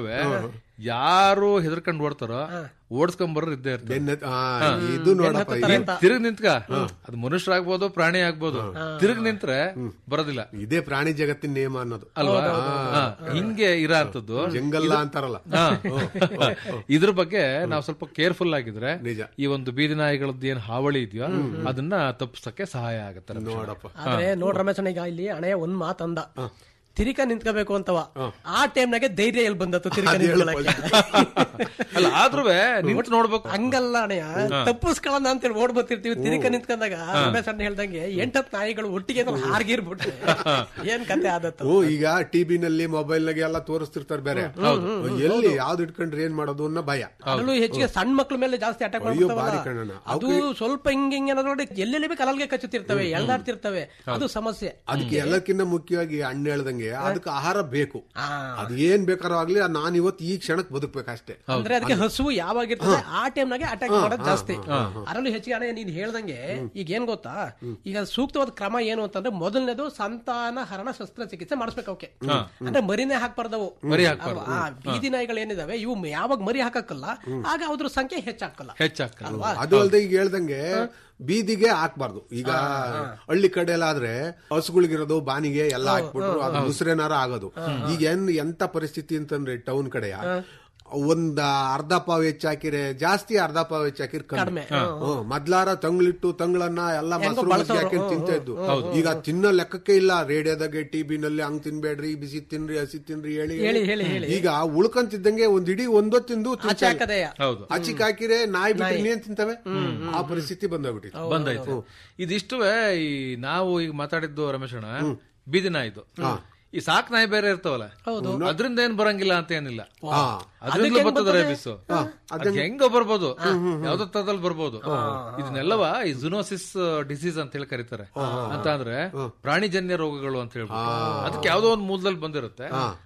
ಯಾರು ಹೆದರ್ಕೊಂಡ್ ಓಡ್ತಾರೋ ಓಡಿಸ್ಕೊಂಡ್ ಬರೋರು ಇದ್ದೇ ಇರ್ತಾರೆ ಬೆನ್ನ ಆ, ಇದು ನೋಡಪ್ಪ ಇದು- ತಿರುಗ್ ನಿಂತ್ಕ ಅದು ಮನುಷ್ಯರಾಗ್ಬೋದು ಪ್ರಾಣಿ ಆಗ್ಬೋದು ತಿರುಗ್ ನಿಂತ್ರೆ ಬರೋದಿಲ್ಲ ಇದೇ ಪ್ರಾಣಿ ಜಗತ್ತಿನ ನಿಯಮ ಅನ್ನೋದು ಅಲ್ವಾ ಹಾ, ಹಿಂಗೆ ಇರೋ ಅಂತದ್ದು ಜಂಗಲ್ಲ ಅಂತಾರಲ್ಲ ಇದ್ರ ಬಗ್ಗೆ ನಾವು ಸ್ವಲ್ಪ ಕೇರ್ಫುಲ್ ಆಗಿದ್ರೆ ನಿಜ ಈ ಒಂದು ಬೀದಿ ನಾಯಿಗಳದ್ದು ಏನ್ ಹಾವಳಿ ಇದೆಯೋ ಅದನ್ನ ತಪ್ಪಿಸಕ್ಕೆ ಸಹಾಯ ಆಗತ್ತೆ ರಮೇಶ್. ನೋಡಪ್ಪ ಆದ್ರೆ ನೋಡ್ ರಮೇಶಣ್ಣ ಈಗ ಇಲ್ಲಿ ಹಣೆಯ ಒಂದ್ ಮಾತಂದ ತಿರಿಕ ನಿಂತ್ಕೋಬೇಕು ಅಂತವ ಆ ಟೈಮ್ನಾಗೆ ಧೈರ್ಯ ಎಲ್ಲಿ ಬಂದತ್ತು ತಿರಿಕ ನಿಂತ್ಕೊಳಕ್ಕೆ ಅಲ್ಲ ಆದ್ರೂ ನಿಂತು ನೋಡ್ಬೇಕು ಹಂಗಲ್ಲ ಅಣೆಯ ತಪ್ಪಿಸ್ಕೊಳ್ಳೋಣ ಅಂತೇಳಿ ಓಡ್ ಬರ್ತಿರ್ತೀವಿ ತಿರಿಕ ನಿಂತ್ಕೊಂಡಾಗ ರಮೇಶ್ ಅಣ್ಣ ಹೇಳ್ದಂಗೆ ಎಂಟತ್ ನಾಯಿಗಳು ಒಟ್ಟಿಗೆ ಹಾರ್ಗಿರ್ಬಿಟ್ಟು ಏನ್ ಕತೆ ಆದತ್ತು ಓ ಈಗ ಟಿವಿ ನಲ್ಲಿ ಮೊಬೈಲ್ ನಾಗೆ ಎಲ್ಲ ತೋರಿಸ್ತಿರ್ತಾರೆ ಬೇರೆ ಎಲ್ಲಿ ಯಾವ್ದು ಇಟ್ಕೊಂಡ್ರೆ ಏನ್ ಮಾಡೋದು ಅನ್ನೋ ಭಯ ಅದರಲ್ಲೂ ಹೆಚ್ಚಿಗೆ ಸಣ್ಣ ಮಕ್ಳ ಮೇಲೆ ಜಾಸ್ತಿ ಅಟ್ಯಾಕ್ ಅಯ್ಯೋ, ಮಾಡ್ತಾವಲ್ಲ ಭಾರಿ ಕಣ್ಣಣ್ಣ. ಅದು ಸ್ವಲ್ಪ ಹಿಂಗ್ ಹಿಂಗ್ ಏನಾದ್ರು ನೋಡಿ ಎಲ್ಲೆಲ್ಲಿ ಬೇಕು ಅಲ್ಲಲ್ಗೆ ಕಚ್ಚುತ್ತಿರ್ತವೆ ಎಳ್ದಾಡ್ತಿರ್ತವೆ ಅದು ಸಮಸ್ಯೆ ಅದಕ್ಕೆ ಎಲ್ಲಕ್ಕಿಂತ ಮುಖ್ಯವಾಗಿ ಅಣ್ಣ ಹೇಳ್ದಂಗೆ ಅದಕ್ಕೆ ಆಹಾರ ಬೇಕು ಆ. ಅದ್ ಏನ್ ಬೇಕಾದ್ರೂ ಆಗ್ಲಿ ನಾನ್ ಇವತ್ತು ಈ ಕ್ಷಣಕ್ಕೆ ಬದುಕ್ಬೇಕಷ್ಟೇ ಅಂದ್ರೆ ಅದಕ್ಕೆ ಹಸುವು ಯಾವಾಗಿರ್ತದೆ ಆ ಟೈಮ್ನಾಗೆ ಅಟ್ಯಾಕ್ ಮಾಡೋದು ಜಾಸ್ತಿ ಅದರಲ್ಲೂ ಹೆಚ್ಚಿಗೆ ಅಣ್ಣ ನೀನ್ ಹೇಳ್ದಂಗೆ ಈಗ ಏನ್ ಗೊತ್ತಾ ಈಗ ಸೂಕ್ತವಾದ ಕ್ರಮ ಏನು ಅಂತಂದ್ರೆ ಮೊದಲನೇದು ಸಂತಾನ ಹರಣ ಶಸ್ತ್ರಚಿಕಿತ್ಸೆ ಮಾಡಿಸ್ಬೇಕು ಅವಕ್ಕೆ ಅಂದ್ರೆ ಮರಿನೇ ಹಾಕ್ಬಾರ್ದವು ಮರಿ ಅಲ್ವಾ? ಆ ಬೀದಿ ನಾಯಿಗಳು ಏನಿದಾವೆ ಇವು ಯಾವಾಗ ಮರಿ ಹಾಕಕ್ಕಲ್ಲ ಆಗ ಅದ್ರ ಸಂಖ್ಯೆ ಹೆಚ್ಚಾಕಲ್ಲ ಹೆಚ್ಚಾಗ್ತದೆ ಅಲ್ವಾ ಅದು ಅಲ್ಲದೆ ಈಗ ಹೇಳ್ದಂಗೆ ಬೀದಿಗೆ ಹಾಕ್ಬಾರ್ದು ಈಗ ಹಳ್ಳಿ ಕಡೆ ಎಲ್ಲ ಆದ್ರೆ ಹಸುಗಳಿಗಿರೋದು ಬಾನಿಗೆ ಎಲ್ಲ ಹಾಕ್ಬಿಟ್ರು ಅದು ಮುಸ್ರೇನಾರ ಆಗೋದು ಈಗ ಏನ್ ಎಂತ ಪರಿಸ್ಥಿತಿ ಅಂತಂದ್ರೆ ಟೌನ್ ಕಡೆಯ ಒಂದ್ ಅರ್ಧ ಪಾವ್ ಹೆಚ್ಚಾಕಿರೆ ಜಾಸ್ತಿ ಅರ್ಧ ಪಾವ್ ಹೆಚ್ಚಾಕಿರ್ ಕಡಿಮೆ ಹ್ಮ್. ಮೊದ್ಲಾರ ತಂಗ್ಳಿಟ್ಟು ತಂಗಳನ್ನ ಎಲ್ಲ ಮೊಸರು ಮಜ್ಜಿಗೆ ಹಾಕಿರ್ ತಿಂತ ಇದ್ದು ಈಗ ತಿನ್ನೋ ಲೆಕ್ಕಕ್ಕೆ ಇಲ್ಲ ರೇಡಿಯೋದಾಗೆ ಟಿವಿನಲ್ಲಿ ಹಂಗ್ ತಿನ್ಬೇಡ್ರಿ ಬಿಸಿ ತಿನ್ರಿ ಹಸಿ ತಿನ್ರಿ ಹೇಳಿ ಹೇಳಿ ಹೇಳಿ ಹೇಳಿ ಈಗ ಉಳ್ಕಂತಿದ್ದಂಗೆ ಒಂದ್ ಇಡೀ ಒಂದೊತ್ತಿಂದು ಆಚೆ ಹಾಕದೆಯ ಹೌದು ಅಚಿಕ್ ಹಾಕಿರೆ ನಾಯಿ ಬಿಟ್ಟು ಇನ್ನೇನ್ ತಿಂತವೆ ಆ ಪರಿಸ್ಥಿತಿ ಬಂದೋಗ್ಬಿಟ್ಟಿತ್ತು ಬಂದಾಯ್ತು ಇದಿಷ್ಟುವೆ ಈ ನಾವು ಈಗ ಮಾತಾಡಿದ್ದು ರಮೇಶಣ್ಣ ಬೀದಿ ನಾಯಿದು ಈ ಸಾಕ್ ನಾಯಿ ಬೇರೆ ಇರ್ತಾವಲ್ಲ ಅದ್ರಿಂದ ಏನ್ ಬರಂಗಿಲ್ಲ ಅಂತ ಏನಿಲ್ಲ ಹಾ ಅದ್ರಿಂದ ಬರ್ತದ ರೇಬಿಸ್ ಅದ್ ಹೆಂಗ ಬರ್ಬೋದು ಯಾವ್ದೋ ತರದಲ್ಲಿ ಬರ್ಬೋದು ಇದನ್ನೆಲ್ಲವ ಈ ಜುನೋಸಿಸ್ ಡಿಸೀಸ್ ಅಂತ ಹೇಳಿ ಕರೀತಾರೆ ಅಂತ ಅಂದ್ರೆ ಪ್ರಾಣಿಜನ್ಯ ರೋಗಗಳು ಅಂತ ಹೇಳ್ಬಿಟ್ಟು ಅದಕ್ಕೆ ಯಾವ್ದೋ ಒಂದು ಮೂಲದಲ್ಲಿ ಬಂದಿರುತ್ತೆ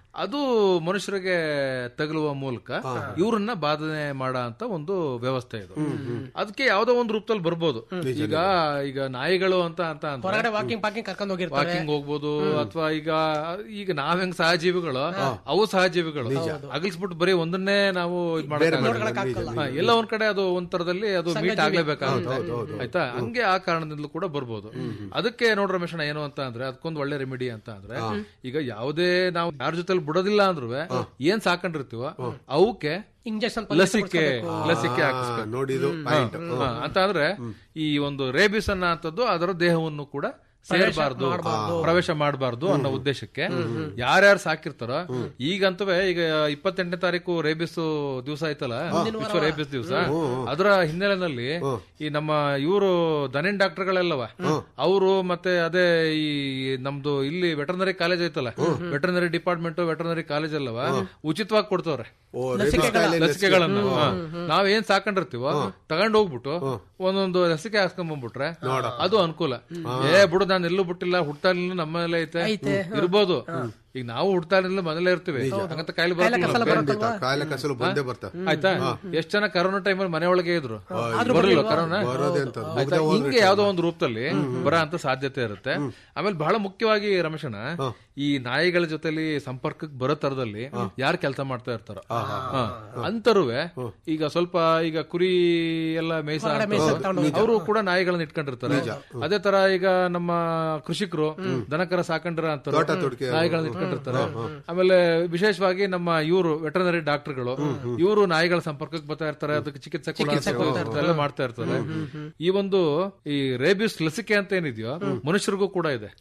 ಅದು ಮನುಷ್ಯರಿಗೆ ತಗುಲುವ ಮೂಲಕ ಇವ್ರನ್ನ ಬಾಧನೆ ಮಾಡೋ ಅಂತ ಒಂದು ವ್ಯವಸ್ಥೆ ಇದು ಅದಕ್ಕೆ ಯಾವ್ದೋ ಒಂದು ರೂಪದಲ್ಲಿ ಬರ್ಬೋದು ಈಗ ಈಗ ನಾಯಿಗಳು ಅಂತ ಅಂತ ಅಂದ್ರೆ ಹೊರಗಡೆ ವಾಕಿಂಗ್ ಪಾಕಿಂಗ್ ಕರ್ಕೊಂಡು ಹೋಗಿರ್ತಾರೆ ವಾಕಿಂಗ್ ಹೋಗ್ಬೋದು ಅಥವಾ ಈಗ ಈಗ ನಾವ್ ಹೆಂಗ್ ಸಹಜೀವಿಗಳು ಅವು ಸಹಜೀವಿಗಳು ಅಗಲ್ಸ್ಬಿಟ್ಟು ಬರೀ ಒಂದನ್ನೇ ನಾವು ಇದ್ ಮಾಡಕ್ಕಾಗಲ್ಲ. ಹಾ, ಎಲ್ಲ ಒಂದ್ ಕಡೆ ಅದು ಒಂದ್ ತರದಲ್ಲಿ ಅದು ಮೀಟ್ ಆಗ್ಲೇಬೇಕಾಗುತ್ತೆ ಆಯ್ತಾ ಹಂಗೆ ಆ ಕಾರಣದಿಂದಲೂ ಕೂಡ ಬರ್ಬೋದು ಅದಕ್ಕೆ ನೋಡ್ರ ರಮೇಶಣ್ಣ ಏನು ಅಂತ ಅಂದ್ರೆ ಅದಕ್ಕೊಂದು ಒಳ್ಳೆ ರೆಮಿಡಿ ಅಂತ ಅಂದ್ರೆ ಈಗ ಯಾವುದೇ ನಾವು ಯಾರ ಜೊತೆ ಬಿಡೋದಿಲ್ಲ ಅಂದ್ರೂ ಏನ್ ಸಾಕೊಂಡಿರ್ತೀವೋ ಅವಕ್ಕೆ ಇಂಜೆಕ್ಷನ್ ಲಸಿಕೆ ಲಸಿಕೆ ಹಾಕಿಸ್ಬೇಕು ನೋಡಿದು ಪಾಯಿಂಟ್ ಹಾ, ಅಂತ ಅಂದ್ರೆ ಈ ಒಂದು ರೇಬಿಸ್ ಅನ್ನ ಅಂತದ್ದು ಅದರ ದೇಹವನ್ನು ಕೂಡ ಸೇರಬಾರ್ದು ಪ್ರವೇಶ ಮಾಡಬಾರ್ದು ಅನ್ನೋ ಉದ್ದೇಶಕ್ಕೆ ಯಾರ್ಯಾರು ಸಾಕಿರ್ತಾರೋ ಈಗಂತವೇ ಈಗ ಇಪ್ಪತ್ತೆಂಟನೇ ತಾರೀಕು ರೇಬಿಸ್ ದಿವಸ ಆಯ್ತಲ್ಲ ವಿಶ್ವ ರೇಬಿಸ್ ದಿವಸ ಅದರ ಹಿನ್ನೆಲೆಯಲ್ಲಿ ಈ ನಮ್ಮ ಇವರು ದನಿನ್ ಡಾಕ್ಟರ್ಗಳೆಲ್ಲವ ಅವರು ಮತ್ತೆ ಅದೇ ಈ ನಮ್ದು ಇಲ್ಲಿ ವೆಟರ್ನರಿ ಕಾಲೇಜ್ ಐತಲ್ಲ ವೆಟರ್ನರಿ ಡಿಪಾರ್ಟ್ಮೆಂಟ್ ವೆಟರ್ನರಿ ಕಾಲೇಜ್ ಅಲ್ಲವ ಉಚಿತವಾಗಿ ಕೊಡ್ತವ್ರೆ ಓ ರೇಬಿಸ್ ಕಾಯಿಲೆ ಲಸಿಕೆಗಳನ್ನ ಹಾ. ನಾವ್ ಏನ್ ಸಾಕೊಂಡಿರ್ತೀವೋ ತಗೊಂಡ್ ಹೋಗ್ಬಿಟ್ಟು ಒಂದೊಂದು ಲಸಿಕೆ ಹಾಕ್ಸ್ಕೊಂಡ್ ಬಂದ್ಬಿಟ್ರೆ ಅದು ಅನುಕೂಲ ಏ ಬಿಡು ನಾನು ಎಲ್ಲೂ ಬಿಟ್ಟಿಲ್ಲ ಹುಟ್ಟಾಲಿಲ್ಲ ನಮ್ಮನೇಲೆ ಐತೆ ಇರ್ಬೋದು ಈಗ ನಾವು ಹುಟ್ಟಾಲಿಲ್ಲ ಮನೇಲೆ ಇರ್ತೀವಿ ಹಂಗಂತ ಕಾಯಿಲೆ ಬರಲ್ಲ ಖಂಡಿತ ಕಾಯಿಲೆ ಕಸಲು ಬಂದೇ ಬರ್ತಾವ ಆಯ್ತಾ ಎಷ್ಟ್ ಜನ ಕರೋನಾ ಟೈಮಲ್ಲಿ ಮನೆ ಒಳಗೆ ಇದ್ರು ಬರಲಿಲ್ಲ ಕರೋನಾ ಬರೋದೇ ಅಂತ ಆಯ್ತಾ ಹಿಂಗೆ ಯಾವ್ದೋ ಒಂದು ರೂಪದಲ್ಲಿ ಬರೋ ಅಂತ ಸಾಧ್ಯತೆ ಇರುತ್ತೆ ಆಮೇಲೆ ಬಹಳ ಮುಖ್ಯವಾಗಿ ರಮೇಶಣ್ಣ ಈ ನಾಯಿಗಳ ಜೊತೆಲಿ ಸಂಪರ್ಕಕ್ಕೆ ಬರೋ ತರದಲ್ಲಿ ಯಾರು ಕೆಲಸ ಮಾಡ್ತಾ ಇರ್ತಾರೋ ಅಂತರುವೆ ಈಗ ಸ್ವಲ್ಪ ಈಗ ಕುರಿ ಎಲ್ಲ ಮೇಯ್ಸ ಅವರು ಕೂಡ ನಾಯಿಗಳನ್ನ ಇಟ್ಕೊಂಡಿರ್ತಾರೆ ಅದೇ ತರ ಈಗ ನಮ್ಮ ಕೃಷಿಕರು ದನಕರ ಸಾಕೊಂಡಿರ ಅಂತ ನಾಯಿಗಳನ್ನ ಇಟ್ಕೊಂಡಿರ್ತಾರೆ ಆಮೇಲೆ ವಿಶೇಷವಾಗಿ ನಮ್ಮ ಇವರು ವೆಟರ್ನರಿ ಡಾಕ್ಟರ್ಗಳು ಇವರು ನಾಯಿಗಳ ಸಂಪರ್ಕಕ್ಕೆ ಬರ್ತಾ ಇರ್ತಾರೆ ಅದಕ್ಕೆ ಚಿಕಿತ್ಸೆ ಕೊಡೋ ಎಲ್ಲ ಮಾಡ್ತಾ ಇರ್ತಾರೆ ಈ ಒಂದು ಈ ರೇಬಿಸ್ ಲಸಿಕೆ ಅಂತ ಏನಿದೆಯೋ ಮನುಷ್ಯರಿಗೂ ಕೂಡ ಇದೆ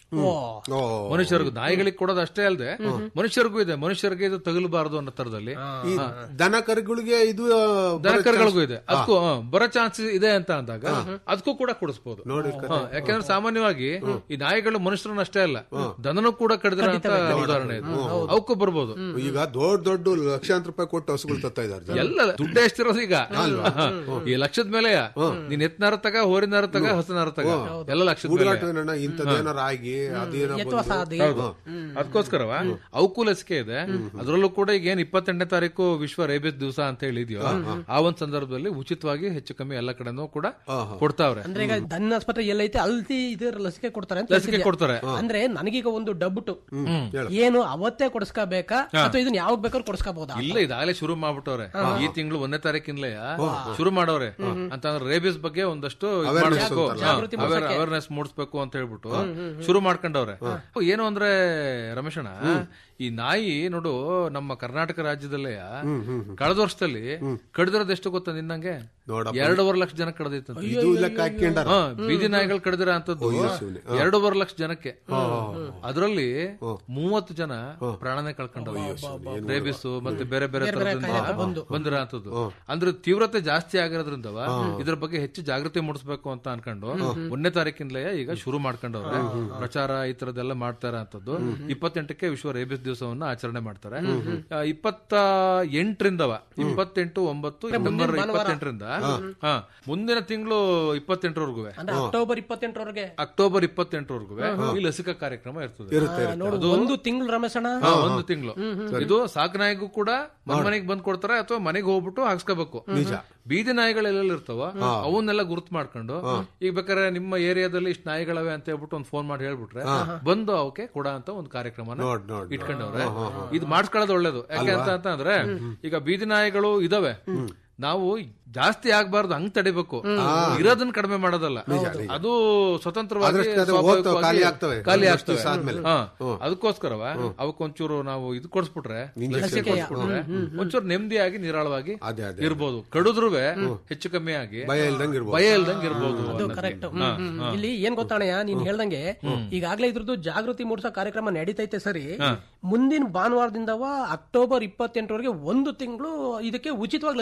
ಓ ಮನುಷ್ಯರಿಗೂ ನಾಯಿಗಳಿಗೆ ಕೊಡೋದು ಅಷ್ಟೇ ಅಲ್ಲದೆ ಮನುಷ್ಯರಿಗೂ ಇದೆ ಮನುಷ್ಯರಿಗೆ ಇದು ತಗಲಬಾರದು ಅನ್ನೋ ತರದಲ್ಲಿ ಈ ದನ ಕರುಗಳಿಗೆ ಇದು ಆ, ದನಕರುಗಳಿಗೂ ಇದೆ ಅದಕ್ಕೂ ಹ, ಬರೋ ಚಾನ್ಸ್ ಇದೆ ಅಂತ ಅಂದಾಗ ಅದಕ್ಕೂ ಕೂಡ ಕೊಡಿಸ್ಬೋದು ನೋಡಿ ಹ, ಯಾಕಂದ್ರೆ ಸಾಮಾನ್ಯವಾಗಿ ಈ ನಾಯಿಗಳು ಮನುಷ್ಯರನ್ನ ಅಷ್ಟೇ ಅಲ್ಲ ದನನೂ ಕೂಡ ಕಡಿದಿರೋ ಅಂತ ಉದಾಹರಣೆ ಇದು ಅವಕ್ಕೂ ಬರ್ಬೋದು ಈಗ ದೊಡ್ಡ ದೊಡ್ಡ ಲಕ್ಷಾಂತರ ರೂಪಾಯಿ ಕೊಟ್ಟು ಹಸುಗಳು ತತ್ತಾ ಇದಾರೆ ಎಲ್ಲ ದುಡ್ಡು ಎಷ್ಟಿರೋದು ಈಗ ಹ, ಈ ಲಕ್ಷದ ಮೇಲೆ ನೀನ್ ಎತ್ನಾರ ತಗ ಹೋರಿನಾರ ತಗ ಹಸನಾರ ತಗ ಎಲ್ಲ ಲಕ್ಷದ ಮೇಲೆ ಹುಡುಗಾಟ ಇಂಥದ್ದೇನಾರ ಆಗಿ ಅದೇನೋ ಎತ್ತುವ ಸಾಧಿ ಅದಕ್ಕೋಸ್ಕರವ ಅವಕ್ಕೂ ಲಸಿಕೆ ಇದೆ ಅದರಲ್ಲೂ ಕೂಡ ಈಗ ಏನ್ ಇಪ್ಪತ್ತೆಂಟನೇ ತಾರೀಕು ವಿಶ್ವ ರೇಬಿಸ್ ದಿವಸ ಅಂತ ಹೇಳಿದ್ಯೋ ಆ ಒಂದ್ ಸಂದರ್ಭದಲ್ಲಿ ಉಚಿತವಾಗಿ ಹೆಚ್ಚು ಕಮ್ಮಿ ಎಲ್ಲ ಕಡೆನೂ ಕೂಡ ಕೊಡ್ತಾವ್ರೆ ಅಂದ್ರೆ ಈಗ ದನ್ನ ಆಸ್ಪತ್ರೆ ಎಲ್ಲೈತೆ ಅಲ್ಲಿ ಇದ್ರ ಲಸಿಕೆ ಕೊಡ್ತಾರೆ ಅಂತ ಲಸಿಕೆ ಹೇಳ್ತಿದ್ಯಾ? ಕೊಡ್ತಾರೆ ಅಂದ್ರೆ ನನಗೀಗ ಒಂದು ಡಬ್ಬುಟು ಏನು ಅವತ್ತೇ ಕೊಡಿಸ್ಕೋಬೇಕಾ ಅಥವಾ ಇದನ್ನ ಯಾವಾಗ ಬೇಕಾದ್ರೂ ಕೊಡಿಸ್ಕೋಬಹುದಾ ಇಲ್ಲ ಇದಾಗಲೇ ಶುರು ಮಾಡ್ಬಿಟ್ಟವ್ರೆ ಈ ತಿಂಗಳು ಒಂದನೇ ತಾರೀಕಿನ್ಲೇ ಶುರು ಮಾಡವ್ರೆ ಅಂತಂದ್ರೆ ರೇಬಿಸ್ ಬಗ್ಗೆ ಒಂದಷ್ಟು ಇದ್ ಮಾಡ್ಬೇಕು ಅವೇರ್ನೆಸ್ ಮೂಡಿಸ್ಬೇಕು ಅಂತ ಹೇಳ್ಬಿಟ್ಟು ಶುರು ಮಾಡ್ಕೊಂಡವ್ರೆ ಏನು ಅಂದ್ರೆ ರಮೇಶಣ್ಣ ಈ ನಾಯಿ ನೋಡು ನಮ್ಮ ಕರ್ನಾಟಕ ರಾಜ್ಯದಲ್ಲೇ ಕಳೆದ ವರ್ಷದಲ್ಲಿ ಕಡ್ದಿರೋದು ಎಷ್ಟು ಗೊತ್ತಾ ನಿನ್ನಂಗೆ ನೋಡಪ್ಪ. ಎರಡೂವರೆ ಲಕ್ಷ ಜನ ಕಡ್ದೈತಂತ ಇದು ಲೆಕ್ಕ ಹಾಕ್ಯಂಡಾರ ಹಾ, ಬೀದಿ ನಾಯಿಗಳು ಕಡ್ದಿರ ಅಂತದ್ದು ಎರಡೂವರೆ ಲಕ್ಷ ಜನಕ್ಕೆ ಅದರಲ್ಲಿ ಮೂವತ್ತು ಜನ ಪ್ರಾಣನೇ ಕಳ್ಕೊಂಡವ್ರು ರೇಬಿಸ್ ಮತ್ತೆ ಬೇರೆ ಬೇರೆ ತರದಿಂದ ಬಂದಿರೋ ಅಂತದ್ದು ಅಂದ್ರೆ ತೀವ್ರತೆ ಜಾಸ್ತಿ ಆಗಿರೋದ್ರಿಂದವ ಇದ್ರ ಬಗ್ಗೆ ಹೆಚ್ಚು ಜಾಗೃತಿ ಮೂಡಿಸ್ಬೇಕು ಅಂತ ಅನ್ಕೊಂಡು ಒಂದನೇ ತಾರೀಕಿಂದಲೇ ಈಗ ಶುರು ಮಾಡ್ಕೊಂಡವ್ರೆ ಪ್ರಚಾರ ಈ ತರದೆಲ್ಲ ಮಾಡ್ತಾರ ಅಂತದ್ದು ಇಪ್ಪತ್ತೆಂಟಕ್ಕೆ ವಿಶ್ವ ರೇಬಿಸ್ ದಿವಸವನ್ನ ಆಚರಣೆ ಮಾಡ್ತಾರೆ ಆ, ಇಪ್ಪತ್ತ ಎಂಟರಿಂದವ ಇಪ್ಪತ್ತೆಂಟು ಒಂಬತ್ತು ಸೆಪ್ಟೆಂಬರ್ ಇಪ್ಪತ್ತೆಂಟರಿಂದ ಹಾ ಮುಂದಿನ ತಿಂಗಳು ಇಪ್ಪತ್ತೆಂಟರವರೆಗೂ ಅಂದ್ರೆ ಅಕ್ಟೋಬರ್ ಇಪ್ಪತ್ತೆಂಟರವರೆಗೆ ಅಕ್ಟೋಬರ್ ಇಪ್ಪತ್ತೆಂಟರವರೆಗೂ ಈ ಲಸಿಕಾ ಕಾರ್ಯಕ್ರಮ ಇರ್ತದೆ ನೋಡು ಒಂದು ತಿಂಗಳು ರಮೇಶಣ್ಣ ಹಾ, ಒಂದು ತಿಂಗಳು ಇದು ಸಾಕು ನಾಯಿಗೂ ಕೂಡ ಮನ್ ಮನೆಗೆ ಬಂದ್ ಕೊಡ್ತಾರೆ ಅಥವಾ ಮನೆಗೆ ಹೋಗ್ಬಿಟ್ಟು ಹಾಕ್ಸ್ಕೋಬೇಕು ಬೀದಿ ನಾಯಿಗಳೆಲ್ಲ ಇರ್ತಾವ ಅವನ್ನೆಲ್ಲ ಗುರುತು ಮಾಡ್ಕೊಂಡು ಈಗ ಬೇಕಾದ್ರೆ ನಿಮ್ಮ ಏರಿಯಾದಲ್ಲಿ ಇಷ್ಟು ನಾಯಿಗಳವೆ ಅಂತ ಹೇಳ್ಬಿಟ್ಟು ಒಂದು ಫೋನ್ ಮಾಡಿ ಹೇಳ್ಬಿಟ್ರೆ ಬಂದು ಅವಕ್ಕೆ ಕೊಡ ಅಂತ ಒಂದು ಕಾರ್ಯಕ್ರಮನ ನೋಡ್ ನೋಡ್ ಇಟ್ಕೊಂಡವ್ರೆ ಇದು ಮಾಡ್ಕೊಳ್ಳೋದು ಒಳ್ಳೇದು ಯಾಕೆ ಅಂತ ಅಂತ ಅಂದ್ರೆ ಈಗ ಬೀದಿ ನಾಯಿಗಳು ಇದಾವೆ ನಾವು ಜಾಸ್ತಿ ಆಗ್ಬಾರ್ದು ಹಂಗ್ ತಡಿಬೇಕು ಇರೋದನ್ನ ಕಡಿಮೆ ಮಾಡೋದಲ್ಲ ಅದು ಸ್ವತಂತ್ರವಾಗಿ ಅದ್ರಷ್ಟೇ ಅದು ಸ್ವಾಭಾವಿಕವಾಗಿ ಹೋಗ್ತವೆ, ಖಾಲಿ ಆಗ್ತವೆ. ಖಾಲಿ ಒಂದಷ್ಟು ಆಗ್ತವೆ ದಿವ್ಸ ಆದ್ಮೇಲೆ. ಹಾ. ಅದಕ್ಕೋಸ್ಕರವ ಅವಕ್ಕೊಂಚೂರು ನಾವು ಇದು ಕೊಡಿಸ್ಬಿಟ್ರೆ ಲಸಿಕೆ ಕೊಡಿಸ್ಬಿಟ್ರೆ ಒಂಚೂರು ನೆಮ್ಮದಿಯಾಗಿ ನಿರಾಳವಾಗಿ ಅದೇ ಅದೇ ಇರ್ಬೋದು ಕಡಿದ್ರುವೆ ಹೆಚ್ಚು ಕಮ್ಮಿ ಆಗಿ ಭಯ ಇಲ್ದಂಗೆ ಇರ್ಬೋದು ಭಯ ಇಲ್ದಂಗೆ ಇರ್ಬೋದು ಅನ್ನೋದು. ಕರೆಕ್ಟ್ ಇಲ್ಲಿ ಏನ್ ಗೊತ್ತಾಣಯ್ಯ ನೀನ್ ಹೇಳ್ದಂಗೆ ಈಗಾಗ್ಲೇ ಇದ್ರದ್ದು ಜಾಗೃತಿ ಮೂಡಿಸೋ ಕಾರ್ಯಕ್ರಮ ನಡೀತೈತೆ ಸರಿ ಮುಂದಿನ ಭಾನುವಾರದಿಂದವ ಅಕ್ಟೋಬರ್ ಇಪ್ಪತ್ತೆಂಟರವರೆಗೆ ಒಂದು ತಿಂಗಳು ಇದಕ್ಕೆ ಉಚಿತವಾಗಿ ಲಸಿಕೆಗಳು ಕೊಡ್ತಾ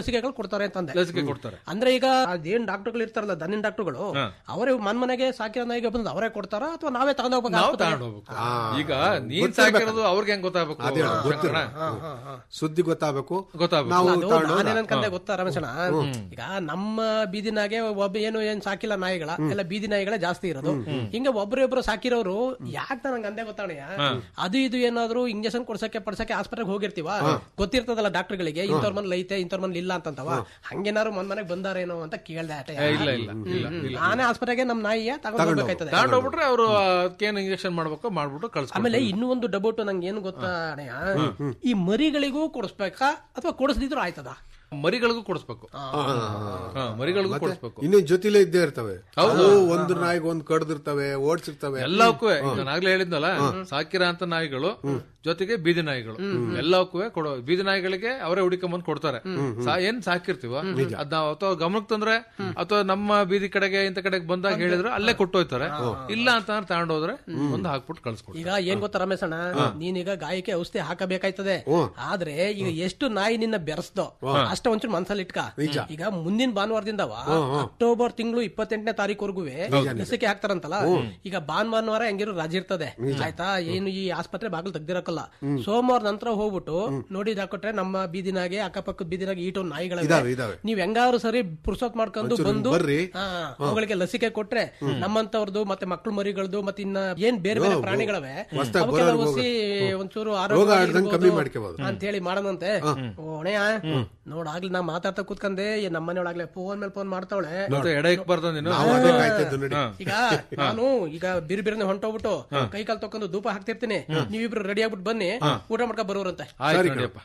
ಕೊಡ್ತಾರೆ ಅಂತಂದೆ ಲಸಿಕೆ ಕೊಡ್ತಾರೆ ಅಂದ್ರೆ ಈಗ ಅದೇನ್ ಡಾಕ್ಟರ್ಗಳು ಇರ್ತಾರಲ್ಲ ದನಿನ್ ಡಾಕ್ಟರ್ಗಳು ಅವರೇ ಮನ್ ಮನೆಗೆ ಸಾಕಿರೋ ನಾಯಿಗೆ ಬಂದು ಅವರೇ ಕೊಡ್ತಾರ ಅಥವಾ ನಾವೇ ತಗೊಂಡ್ ನಾವು ಹೋಗ್ಬೇಕು ತಗೊಂಡು ಹೋಗ್ಬೇಕು ಈಗ ನೀನ್ ಸಾಕಿರೋದು ಅವ್ರಿಗೆ ಹೆಂಗ್ ಗೊತ್ತಾಗಬೇಕು ಅದೇ ಗೊತ್ತಿರ ಸುದ್ದಿ ಗೊತ್ತಾಗಬೇಕು ಗೊತ್ತಾಗ್ಬೇಕು. ನಾವು ಅದು ತಗೊಂಡು ಹೋಗಿ- ನಾನೇನನ್ಕಂದೆ ಗೊತ್ತಾ ರಮೇಶಣ್ಣ ಈಗ ನಮ್ಮ ಬೀದಿನಾಗೆ ಒಬ್ಬ ಏನು ಏನ್ ಸಾಕಿಲ್ಲ ನಾಯಿಗಳ ಎಲ್ಲ ಬೀದಿ ನಾಯಿಗಳೇ ಜಾಸ್ತಿ ಇರೋದು ಹಿಂಗ ಒಬ್ರೊಬ್ರು ಸಾಕಿರೋರು ಯಾಕೆ ನನಗೆ ಅಂದೆ ಗೊತ್ತಾಣಯ್ಯ ಅದು ಇದು ಏನಾದ್ರು ಇಂಜೆಕ್ಷನ್ ಕೊಡ್ಸಕ್ಕೆ ಪಡ್ಸಕ್ಕೆ ಆಸ್ಪತ್ರೆಗೆ ಹೋಗಿರ್ತೀವ ಗೊತ್ತಿರ್ತದಲ್ಲ ಡಾಕ್ಟರ್ಗಳಿಗೆ ಇಂಥವ್ರ ಮನೇಲಿ ಐತೆ ಇಂಥವ್ರ ಮನೇಲಿ ಇಲ್ಲ ಅಂತಂತವ ಹಂಗೇನಾದ್ರು ಮನ್ ಮನೆಗೆ ಬಂದಾರೇನೋ ಅಂತ ಕೇಳ್ದೆ ಆಟ ಏ, ಇಲ್ಲ ಇಲ್ಲ ಇಲ್ಲ ಇಲ್ಲ ನಾನೇ ಆಸ್ಪತ್ರೆಗೆ ನಮ್ ನಾಯಿಯ ತಗೊಂಡ್ ಹೋಗ್ಬೇಕಾಯ್ತದೆ ತಗೊಂಡು ಹೋಗ್ಬಿಟ್ರೆ ಅವರು ಅದಕ್ಕೇನು ಇಂಜೆಕ್ಷನ್ ಮಾಡ್ಬೇಕು ಮಾಡ್ಬಿಟ್ಟು ಕಳ್ಸ್ಕೊಂಡು ಆಮೇಲೆ ಇನ್ನೂ ಒಂದು ಡಬೋಟು ನಂಗೆ ಏನು ಗೊತ್ತಾ ಅಣ್ಣಯ್ಯ ಈ ಮರಿಗಳಿಗೂ ಕೊಡಿಸ್ಬೇಕಾ ಅಥವಾ ಕೊಡಿಸ್ದಿದ್ರು ಆಯ್ತದ ಮರಿಗಳಿಗೂ ಕೊಡಿಸ್ಬೇಕು ಹಾ ಮರಿಗಳಿಗೂ ಕೊಡಿಸ್ಬೇಕು ಇನ್ನು ಜೊತೆಲೇ ಇದ್ದೇ ಇರ್ತವೆ ಅವು ಒಂದು ನಾಯಿಗೆ ಒಂದ್ ಕಡ್ದಿರ್ತವೆ ಓಡ್ಸಿರ್ತವೆ ಎಲ್ಲಕ್ಕೂ ನಾನು ಆಗ್ಲೇ ಹೇಳಿದ್ನಲ್ಲ ಸಾಕಿರ ಅಂತ ನಾಯಿಗಳು ಜೊತೆಗೆ ಬೀದಿ ನಾಯಿಗಳು ಎಲ್ಲಕ್ಕೂ ಕೊಡೋ ಬೀದಿ ನಾಯಿಗಳಿಗೆ ಅವರೇ ಹುಡುಕೊಂಬಂದ್ ಕೊಡ್ತಾರೆ ಸಾ- ಏನ್ ಸಾಕಿರ್ತೀವ ಅದ್ ನಾವು ಅಥವಾ ಗಮನಕ್ಕೆ ತಂದ್ರೆ ಅಥವಾ ನಮ್ಮ ಬೀದಿ ಕಡೆಗೆ ಇಂತ ಕಡೆಗೆ ಬಂದಾಗ ಹೇಳಿದ್ರೆ ಅಲ್ಲೇ ಕೊಟ್ಟು ಹೋಯ್ತಾರೆ ಇಲ್ಲ ಅಂತ ತಗೊಂಡು ಹೋದ್ರೆ ಒಂದು ಹಾಕ್ಬಿಟ್ಟು ಕಳ್ಸ್ಕೊಡ್ತಾರೆ ಈಗ ಏನ್ ಗೊತ್ತಾ ರಮೇಶಣ್ಣ ನೀನೀಗ ಗಾಯಕ್ಕೆ ಔಷಧಿ ಹಾಕಬೇಕಾಯ್ತದೆ ಆದ್ರೆ ಈಗ ಎಷ್ಟು ನಾಯಿ ನಿನ್ನ ಬೆರೆಸ್ದೋ ಅಷ್ಟ ಒಂಚೂರು ಮನ್ಸಲ್ಲಿ ಇಟ್ಕ ಈಗ ಮುಂದಿನ ಭಾನುವಾರದಿಂದವ ಅಕ್ಟೋಬರ್ ತಿಂಗಳು ಇಪ್ಪತ್ತೆಂಟನೇ ತಾರೀಕುವರೆಗೂ ಲಸಿಕೆ ಹಾಕ್ತಾರಂತಲ್ಲ ಈಗ ಭಾನ್ ಭಾನುವಾರ ಹೆಂಗಿರೋ ರಜೆ ಇರ್ತದೆ ಆಯ್ತಾ ಏನು ಈ ಆಸ್ಪತ್ರೆ ಬಾಗಿಲು ತೆಗ್ದಿರಕಲ್ಲ ಸೋಮವಾರ ನಂತರ ಹೋಗ್ಬಿಟ್ಟು ನೋಡಿ ಹಾಕೊಟ್ರೆ ನಮ್ಮ ಬೀದಿನಾಗೆ ಅಕ್ಕಪಕ್ಕದ ಬೀದಿನಾಗೆ ಈಟೋ ನಾಯಿಗಳ ಇದಾವೆ ಇದಾವೆ ನೀವ್ ಹೆಂಗಾದ್ರು ಸರಿ ಪುರ್ಸೊತ್ ಮಾಡ್ಕೊಂಡು ಬಂದು ಬರ್ರಿ. ಹಾ, ಅವುಗಳಿಗೆ ಲಸಿಕೆ ಕೊಟ್ರೆ ನಮ್ಮಂತವ್ರದ್ದು ಮತ್ತೆ ಮಕ್ಳು ಮರಿಗಳದ್ದು ಮತ್ತೆ ಇನ್ನ ಏನ್ ಬೇರೆ ಬೇರೆ ಪ್ರಾಣಿಗಳವೆ ಹೊಸ್ದಾಗ್ ಅವಕ್ಕೆಲ್ಲ ಬರೋರ್ಗು ಒಸಿ ಒಂಚೂರು ರೋಗ ಆರೋಗ್ಯ ಹರಡ್ದಂಗ್ ಕಮ್ಮಿ ಮಾಡ್ಕೊಬೋದು. ಅಂತ ಹೇಳಿ ಮಾಡೋಣಂತೆ ಓಣೆಯ ನೋಡ್ ಆಗ್ಲಿ ನಾ ಮಾತಾಡ್ತಾ ಕೂತ್ಕಂದೆ ಈ ನಮ್ಮ ಮನೆಯೊಳಗ್ಲೆ ಫೋನ್ ಮೇಲೆ ಫೋನ್ ಮಾಡ್ತಾವಳೆ ಮತ್ತೆ ಎಡ ಇಕ್ಬಾರ್ದು ನೀನು ನಾವು ಅದೇ ಕಾಯ್ತಿದ್ದು ನೋಡಿ ಈಗ ನಾನು ಈಗ ಬಿರಿ ಬಿರಿನೆ ಹೊಂಟೋಗ್ಬಿಟ್ಟು ಕೈ ಕಾಲ್ ತಕೊಂಡು ಧೂಪ ಹಾಕ್ತಿರ್ತೀನಿ ನೀವಿಬ್ರು ರೆಡಿ ಆಗ್ಬಿಟ್ಟು ಬನ್ನಿ ಊಟ ಮಾಡ್ಕೊಂಡ್ ಬರೋರಂತೆ ಆಯ್ತು ನೋಡಿಯಪ್ಪ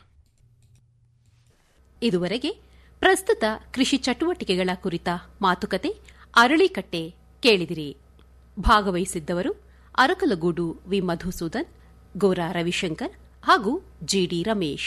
ಇದುವರೆಗೆ ಪ್ರಸ್ತುತ ಕೃಷಿ ಚಟುವಟಿಕೆಗಳ ಕುರಿತ ಮಾತುಕತೆ ಅರಳಿಕಟ್ಟೆ ಕೇಳಿದಿರಿ ಭಾಗವಹಿಸಿದ್ದವರು ಅರಕಲಗೂಡು ವಿ ಮಧುಸೂದನ್ ಗೋರಾ ರವಿಶಂಕರ್ ಹಾಗೂ ಜಿಡಿ ರಮೇಶ್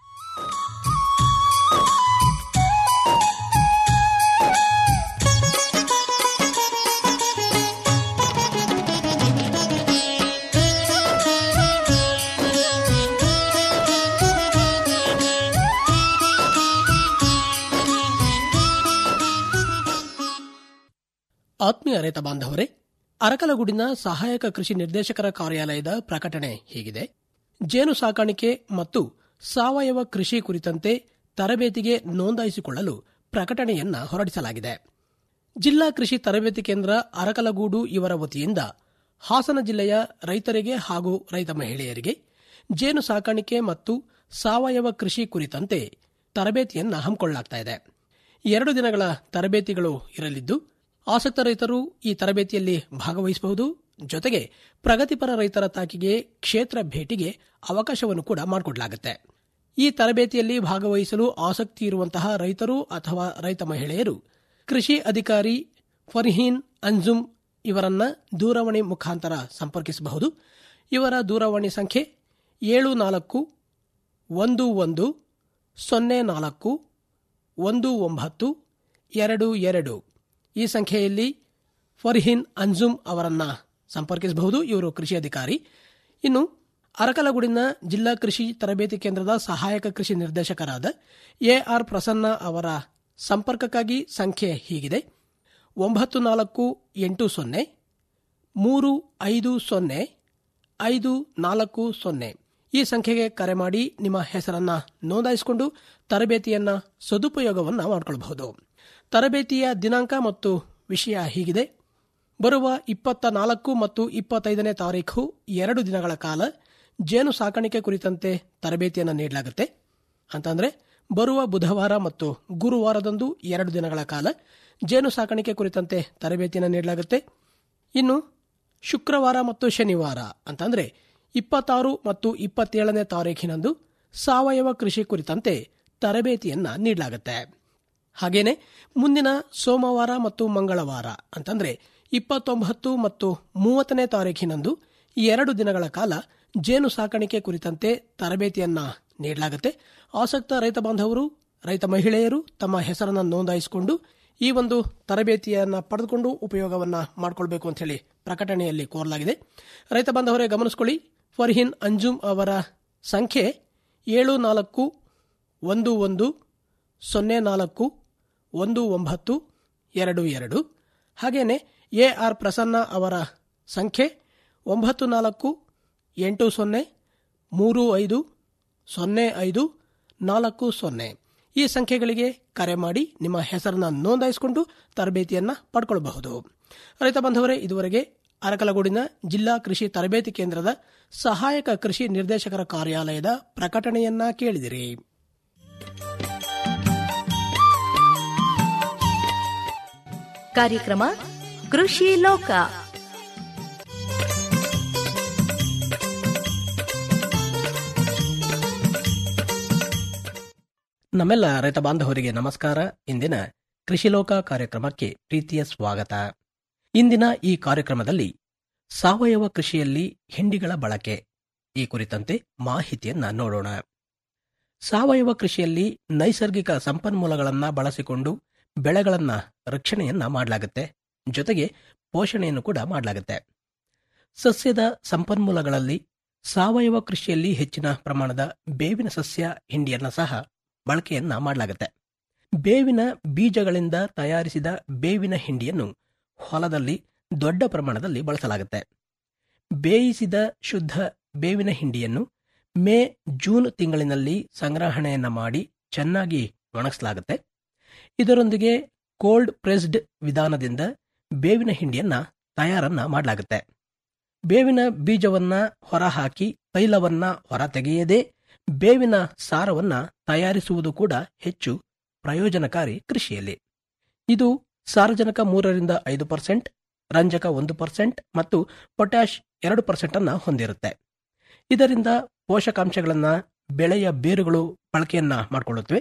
ಆತ್ಮೀಯ ರೈತ ಬಾಂಧವರೇ ಅರಕಲಗೂಡಿನ ಸಹಾಯಕ ಕೃಷಿ ನಿರ್ದೇಶಕರ ಕಾರ್ಯಾಲಯದ ಪ್ರಕಟಣೆ ಹೀಗಿದೆ ಜೇನು ಸಾಕಾಣಿಕೆ ಮತ್ತು ಸಾವಯವ ಕೃಷಿ ಕುರಿತಂತೆ ತರಬೇತಿಗೆ ನೋಂದಾಯಿಸಿಕೊಳ್ಳಲು ಪ್ರಕಟಣೆಯನ್ನ ಹೊರಡಿಸಲಾಗಿದೆ ಜಿಲ್ಲಾ ಕೃಷಿ ತರಬೇತಿ ಕೇಂದ್ರ ಅರಕಲಗೂಡು ಇವರ ವತಿಯಿಂದ ಹಾಸನ ಜಿಲ್ಲೆಯ ರೈತರಿಗೆ ಹಾಗೂ ರೈತ ಮಹಿಳೆಯರಿಗೆ ಜೇನು ಸಾಕಾಣಿಕೆ ಮತ್ತು ಸಾವಯವ ಕೃಷಿ ಕುರಿತಂತೆ ತರಬೇತಿಯನ್ನ ಹಮ್ಮಿಕೊಳ್ಳಲಾಗ್ತಾ ಇದೆ ಎರಡು ದಿನಗಳ ತರಬೇತಿಗಳು ಇರಲಿದ್ದು ಆಸಕ್ತ ರೈತರು ಈ ತರಬೇತಿಯಲ್ಲಿ ಭಾಗವಹಿಸಬಹುದು ಜೊತೆಗೆ ಪ್ರಗತಿಪರ ರೈತರ ತಾಕಿಗೆ ಕ್ಷೇತ್ರ ಭೇಟಿಗೆ ಅವಕಾಶವನ್ನು ಕೂಡ ಮಾಡಿಕೊಡಲಾಗುತ್ತೆ ಈ ತರಬೇತಿಯಲ್ಲಿ ಭಾಗವಹಿಸಲು ಆಸಕ್ತಿ ಇರುವಂತಹ ರೈತರು ಅಥವಾ ರೈತ ಮಹಿಳೆಯರು ಕೃಷಿ ಅಧಿಕಾರಿ ಫರ್ಹೀನ್ ಅಂಜುಮ್ ಇವರನ್ನ ದೂರವಾಣಿ ಮುಖಾಂತರ ಸಂಪರ್ಕಿಸಬಹುದು ಇವರ ದೂರವಾಣಿ ಸಂಖ್ಯೆ ಏಳು ನಾಲ್ಕು ಒಂದು ಒಂದು ಸೊನ್ನೆ ನಾಲ್ಕು ಒಂದು ಒಂಬತ್ತು ಎರಡು ಎರಡು ಈ ಸಂಖ್ಯೆಯಲ್ಲಿ ಫರ್ಹಿನ್ ಅಂಜುಮ್ ಅವರನ್ನ ಸಂಪರ್ಕಿಸಬಹುದು ಇವರು ಕೃಷಿ ಅಧಿಕಾರಿ ಇನ್ನು ಅರಕಲಗೂಡಿನ ಜಿಲ್ಲಾ ಕೃಷಿ ತರಬೇತಿ ಕೇಂದ್ರದ ಸಹಾಯಕ ಕೃಷಿ ನಿರ್ದೇಶಕರಾದ ಎಆರ್ ಪ್ರಸನ್ನ ಅವರ ಸಂಪರ್ಕಕ್ಕಾಗಿ ಸಂಖ್ಯೆ ಹೀಗಿದೆ ಒಂಬತ್ತು ನಾಲ್ಕು ಎಂಟು ಸೊನ್ನೆ ಮೂರು ಐದು ಸೊನ್ನೆ ಐದು ನಾಲ್ಕು ಸೊನ್ನೆ ಈ ಸಂಖ್ಯೆಗೆ ಕರೆ ಮಾಡಿ ನಿಮ್ಮ ಹೆಸರನ್ನ ನೋಂದಾಯಿಸಿಕೊಂಡು ತರಬೇತಿಯನ್ನ ಸದುಪಯೋಗವನ್ನ ಮಾಡಿಕೊಳ್ಳಬಹುದು ತರಬೇತಿಯ ದಿನಾಂಕ ಮತ್ತು ವಿಷಯ ಹೀಗಿದೆ ಬರುವ ಇಪ್ಪತ್ತ ನಾಲ್ಕು ಮತ್ತು ಇಪ್ಪತ್ತೈದನೇ ತಾರೀಖು ಎರಡು ದಿನಗಳ ಕಾಲ ಜೇನು ಸಾಕಾಣಿಕೆ ಕುರಿತಂತೆ ತರಬೇತಿಯನ್ನು ನೀಡಲಾಗುತ್ತೆ ಅಂತಂದ್ರೆ ಬರುವ ಬುಧವಾರ ಮತ್ತು ಗುರುವಾರದಂದು ಎರಡು ದಿನಗಳ ಕಾಲ ಜೇನು ಸಾಕಾಣಿಕೆ ಕುರಿತಂತೆ ತರಬೇತಿಯನ್ನು ನೀಡಲಾಗುತ್ತೆ ಇನ್ನು ಶುಕ್ರವಾರ ಮತ್ತು ಶನಿವಾರ ಅಂತಂದ್ರೆ ಇಪ್ಪತ್ತಾರು ಮತ್ತು ಇಪ್ಪತ್ತೇಳನೇ ತಾರೀಖಿನಂದು ಸಾವಯವ ಕೃಷಿ ಕುರಿತಂತೆ ತರಬೇತಿಯನ್ನ ನೀಡಲಾಗುತ್ತೆ ಹಾಗೇನೆ ಮುಂದಿನ ಸೋಮವಾರ ಮತ್ತು ಮಂಗಳವಾರ ಅಂತಂದ್ರೆ ಇಪ್ಪತ್ತೊಂಬತ್ತು ಮತ್ತು ಮೂವತ್ತನೇ ತಾರೀಖಿನಂದು ಎರಡು ದಿನಗಳ ಕಾಲ ಜೇನು ಸಾಕಾಣಿಕೆ ಕುರಿತಂತೆ ತರಬೇತಿಯನ್ನ ನೀಡಲಾಗುತ್ತೆ ಆಸಕ್ತ ರೈತ ಬಾಂಧವರು ರೈತ ಮಹಿಳೆಯರು ತಮ್ಮ ಹೆಸರನ್ನು ನೋಂದಾಯಿಸಿಕೊಂಡು ಈ ಒಂದು ತರಬೇತಿಯನ್ನ ಪಡೆದುಕೊಂಡು ಉಪಯೋಗವನ್ನ ಮಾಡಿಕೊಳ್ಬೇಕು ಅಂತ ಹೇಳಿ ಪ್ರಕಟಣೆಯಲ್ಲಿ ಕೋರಲಾಗಿದೆ ರೈತ ಬಾಂಧವರೇ ಗಮನಿಸಿಕೊಳ್ಳಿ ಫರ್ಹಿನ್ ಅಂಜುಮ್ ಅವರ ಸಂಖ್ಯೆ ಏಳು ನಾಲ್ಕು ಒಂದು ಒಂದು ಸೊನ್ನೆ ನಾಲ್ಕು ಒಂದು ಒಂಬತ್ತು ಎರಡು ಎರಡು ಹಾಗೇನೆ ಎ ಆರ್ ಪ್ರಸನ್ನ ಅವರ ಸಂಖ್ಯೆ ಒಂಬತ್ತು ನಾಲ್ಕು ಎಂಟು ಸೊನ್ನೆ ಮೂರು ಐದು ಸೊನ್ನೆ ಐದು ನಾಲ್ಕು ಸೊನ್ನೆ ಈ ಸಂಖ್ಯೆಗಳಿಗೆ ಕರೆ ಮಾಡಿ ನಿಮ್ಮ ಹೆಸರನ್ನ ನೋಂದಾಯಿಸಿಕೊಂಡು ತರಬೇತಿಯನ್ನ ಪಡ್ಕೊಳ್ಬಹುದು ರೈತ ಬಾಂಧವರೇ ಇದುವರೆಗೆ ಅರಕಲಗೂಡಿನ ಜಿಲ್ಲಾ ಕೃಷಿ ತರಬೇತಿ ಕೇಂದ್ರದ ಸಹಾಯಕ ಕೃಷಿ ನಿರ್ದೇಶಕರ ಕಾರ್ಯಾಲಯದ ಪ್ರಕಟಣೆಯನ್ನ ಕೇಳಿದಿರಿ ಕಾರ್ಯಕ್ರಮ ಕೃಷಿ ಲೋಕ ನಮ್ಮೆಲ್ಲ ರೈತ ಬಾಂಧವರಿಗೆ ನಮಸ್ಕಾರ ಇಂದಿನ ಕೃಷಿ ಲೋಕ ಕಾರ್ಯಕ್ರಮಕ್ಕೆ ಪ್ರೀತಿಯ ಸ್ವಾಗತ ಇಂದಿನ ಈ ಕಾರ್ಯಕ್ರಮದಲ್ಲಿ ಸಾವಯವ ಕೃಷಿಯಲ್ಲಿ ಹಿಂಡಿಗಳ ಬಳಕೆ ಈ ಕುರಿತಂತೆ ಮಾಹಿತಿಯನ್ನ ನೋಡೋಣ ಸಾವಯವ ಕೃಷಿಯಲ್ಲಿ ನೈಸರ್ಗಿಕ ಸಂಪನ್ಮೂಲಗಳನ್ನ ಬಳಸಿಕೊಂಡು ಬೆಳೆಗಳನ್ನ ರಕ್ಷಣೆಯನ್ನ ಮಾಡಲಾಗುತ್ತೆ ಜೊತೆಗೆ ಪೋಷಣೆಯನ್ನು ಕೂಡ ಮಾಡಲಾಗುತ್ತೆ ಸಸ್ಯದ ಸಂಪನ್ಮೂಲಗಳಲ್ಲಿ ಸಾವಯವ ಕೃಷಿಯಲ್ಲಿ ಹೆಚ್ಚಿನ ಪ್ರಮಾಣದ ಬೇವಿನ ಸಸ್ಯ ಹಿಂಡಿಯನ್ನ ಸಹ ಬಳಕೆಯನ್ನ ಮಾಡಲಾಗುತ್ತೆ ಬೇವಿನ ಬೀಜಗಳಿಂದ ತಯಾರಿಸಿದ ಬೇವಿನ ಹಿಂಡಿಯನ್ನು ಹೊಲದಲ್ಲಿ ದೊಡ್ಡ ಪ್ರಮಾಣದಲ್ಲಿ ಬಳಸಲಾಗುತ್ತೆ ಬೇಯಿಸಿದ ಶುದ್ಧ ಬೇವಿನ ಹಿಂಡಿಯನ್ನು ಮೇ ಜೂನ್ ತಿಂಗಳಿನಲ್ಲಿ ಸಂಗ್ರಹಣೆಯನ್ನ ಮಾಡಿ ಚೆನ್ನಾಗಿ ಒಣಗಿಸಲಾಗುತ್ತೆ ಇದರೊಂದಿಗೆ ಕೋಲ್ಡ್ ಪ್ರೆಸ್ಡ್ ವಿಧಾನದಿಂದ ಬೇವಿನ ಹಿಂಡಿಯನ್ನ ತಯಾರನ್ನ ಮಾಡಲಾಗುತ್ತೆ ಬೇವಿನ ಬೀಜವನ್ನ ಹೊರಹಾಕಿ ತೈಲವನ್ನ ಹೊರತೆಗೆಯದೇ ಬೇವಿನ ಸಾರವನ್ನ ತಯಾರಿಸುವುದು ಕೂಡ ಹೆಚ್ಚು ಪ್ರಯೋಜನಕಾರಿ ಕೃಷಿಯಲ್ಲಿ ಇದು ಸಾರಜನಕ ಮೂರರಿಂದ ಐದು ಪರ್ಸೆಂಟ್ ರಂಜಕ ಒಂದು ಪರ್ಸೆಂಟ್ ಮತ್ತು ಪೊಟ್ಯಾಶ್ ಎರಡು ಪರ್ಸೆಂಟ್ ಅನ್ನ ಹೊಂದಿರುತ್ತೆ ಇದರಿಂದ ಪೋಷಕಾಂಶಗಳನ್ನ ಬೆಳೆಯ ಬೇರುಗಳು ಬಳಕೆಯನ್ನ ಮಾಡಿಕೊಳ್ಳುತ್ತವೆ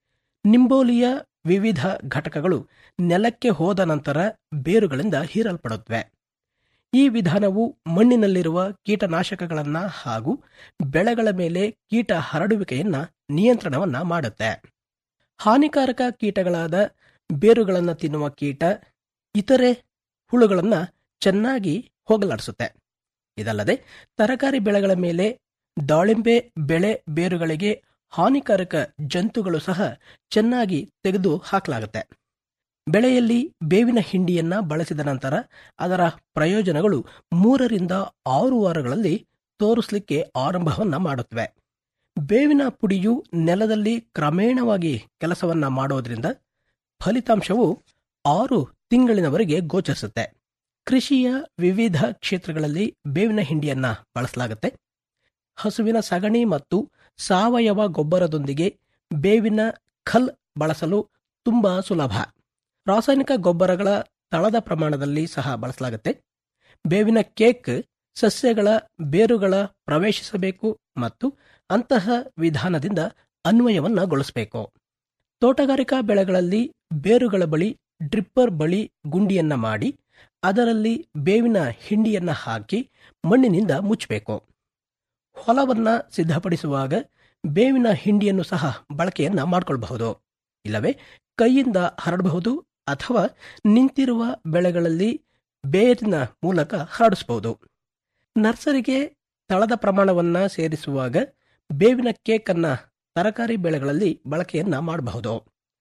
ನಿಂಬೋಲಿಯ ವಿವಿಧ ಘಟಕಗಳು ನೆಲಕ್ಕೆ ಹೋದ ನಂತರ ಬೇರುಗಳಿಂದ ಹೀರಲ್ಪಡುತ್ತವೆ ಈ ವಿಧಾನವು ಮಣ್ಣಿನಲ್ಲಿರುವ ಕೀಟನಾಶಕಗಳನ್ನ ಹಾಗೂ ಬೆಳೆಗಳ ಮೇಲೆ ಕೀಟ ಹರಡುವಿಕೆಯನ್ನ ನಿಯಂತ್ರಣವನ್ನ ಮಾಡುತ್ತೆ ಹಾನಿಕಾರಕ ಕೀಟಗಳಾದ ಬೇರುಗಳನ್ನು ತಿನ್ನುವ ಕೀಟ ಇತರೆ ಹುಳುಗಳನ್ನ ಚೆನ್ನಾಗಿ ಹೋಗಲಾಡಿಸುತ್ತೆ ಇದಲ್ಲದೆ ತರಕಾರಿ ಬೆಳೆಗಳ ಮೇಲೆ ದಾಳಿಂಬೆ ಬೆಳೆ ಬೇರುಗಳಿಗೆ ಹಾನಿಕಾರಕ ಜಂತುಗಳು ಸಹ ಚೆನ್ನಾಗಿ ತೆಗೆದು ಹಾಕಲಾಗುತ್ತೆ ಬೆಳೆಯಲ್ಲಿ ಬೇವಿನ ಹಿಂಡಿಯನ್ನ ಬಳಸಿದ ನಂತರ ಅದರ ಪ್ರಯೋಜನಗಳು ಮೂರರಿಂದ ಆರು ವಾರಗಳಲ್ಲಿ ತೋರಿಸಲಿಕ್ಕೆ ಆರಂಭವನ್ನ ಮಾಡುತ್ತವೆ ಬೇವಿನ ಪುಡಿಯು ನೆಲದಲ್ಲಿ ಕ್ರಮೇಣವಾಗಿ ಕೆಲಸವನ್ನ ಮಾಡೋದ್ರಿಂದ ಫಲಿತಾಂಶವು ಆರು ತಿಂಗಳಿನವರೆಗೆ ಗೋಚರಿಸುತ್ತೆ ಕೃಷಿಯ ವಿವಿಧ ಕ್ಷೇತ್ರಗಳಲ್ಲಿ ಬೇವಿನ ಹಿಂಡಿಯನ್ನ ಬಳಸಲಾಗುತ್ತೆ ಹಸುವಿನ ಸಗಣಿ ಮತ್ತು ಸಾವಯವ ಗೊಬ್ಬರದೊಂದಿಗೆ ಬೇವಿನ ಖಲ್ ಬಳಸಲು ತುಂಬಾ ಸುಲಭ ರಾಸಾಯನಿಕ ಗೊಬ್ಬರಗಳ ತಳದ ಪ್ರಮಾಣದಲ್ಲಿ ಸಹ ಬಳಸಲಾಗುತ್ತೆ ಬೇವಿನ ಕೇಕ್ ಸಸ್ಯಗಳ ಬೇರುಗಳ ಪ್ರವೇಶಿಸಬೇಕು ಮತ್ತು ಅಂತಹ ವಿಧಾನದಿಂದ ಅನ್ವಯವನ್ನಗೊಳಿಸಬೇಕು ತೋಟಗಾರಿಕಾ ಬೆಳೆಗಳಲ್ಲಿ ಬೇರುಗಳ ಬಳಿ ಡ್ರಿಪ್ಪರ್ ಬಳಿ ಗುಂಡಿಯನ್ನ ಮಾಡಿ ಅದರಲ್ಲಿ ಬೇವಿನ ಹಿಂಡಿಯನ್ನ ಹಾಕಿ ಮಣ್ಣಿನಿಂದ ಮುಚ್ಚಬೇಕು ಹೊಲವನ್ನ ಸಿದ್ಧಪಡಿಸುವಾಗ ಬೇವಿನ ಹಿಂಡಿಯನ್ನು ಸಹ ಬಳಕೆಯನ್ನ ಮಾಡಿಕೊಳ್ಳಬಹುದು ಇಲ್ಲವೇ ಕೈಯಿಂದ ಹರಡಬಹುದು ಅಥವಾ ನಿಂತಿರುವ ಬೆಳೆಗಳಲ್ಲಿ ಬೇರಿನ ಮೂಲಕ ಹರಡಿಸಬಹುದು ನರ್ಸರಿಗೆ ತಳದ ಪ್ರಮಾಣವನ್ನ ಸೇರಿಸುವಾಗ ಬೇವಿನ ಕೇಕ್ ಅನ್ನ ತರಕಾರಿ ಬೆಳೆಗಳಲ್ಲಿ ಬಳಕೆಯನ್ನ ಮಾಡಬಹುದು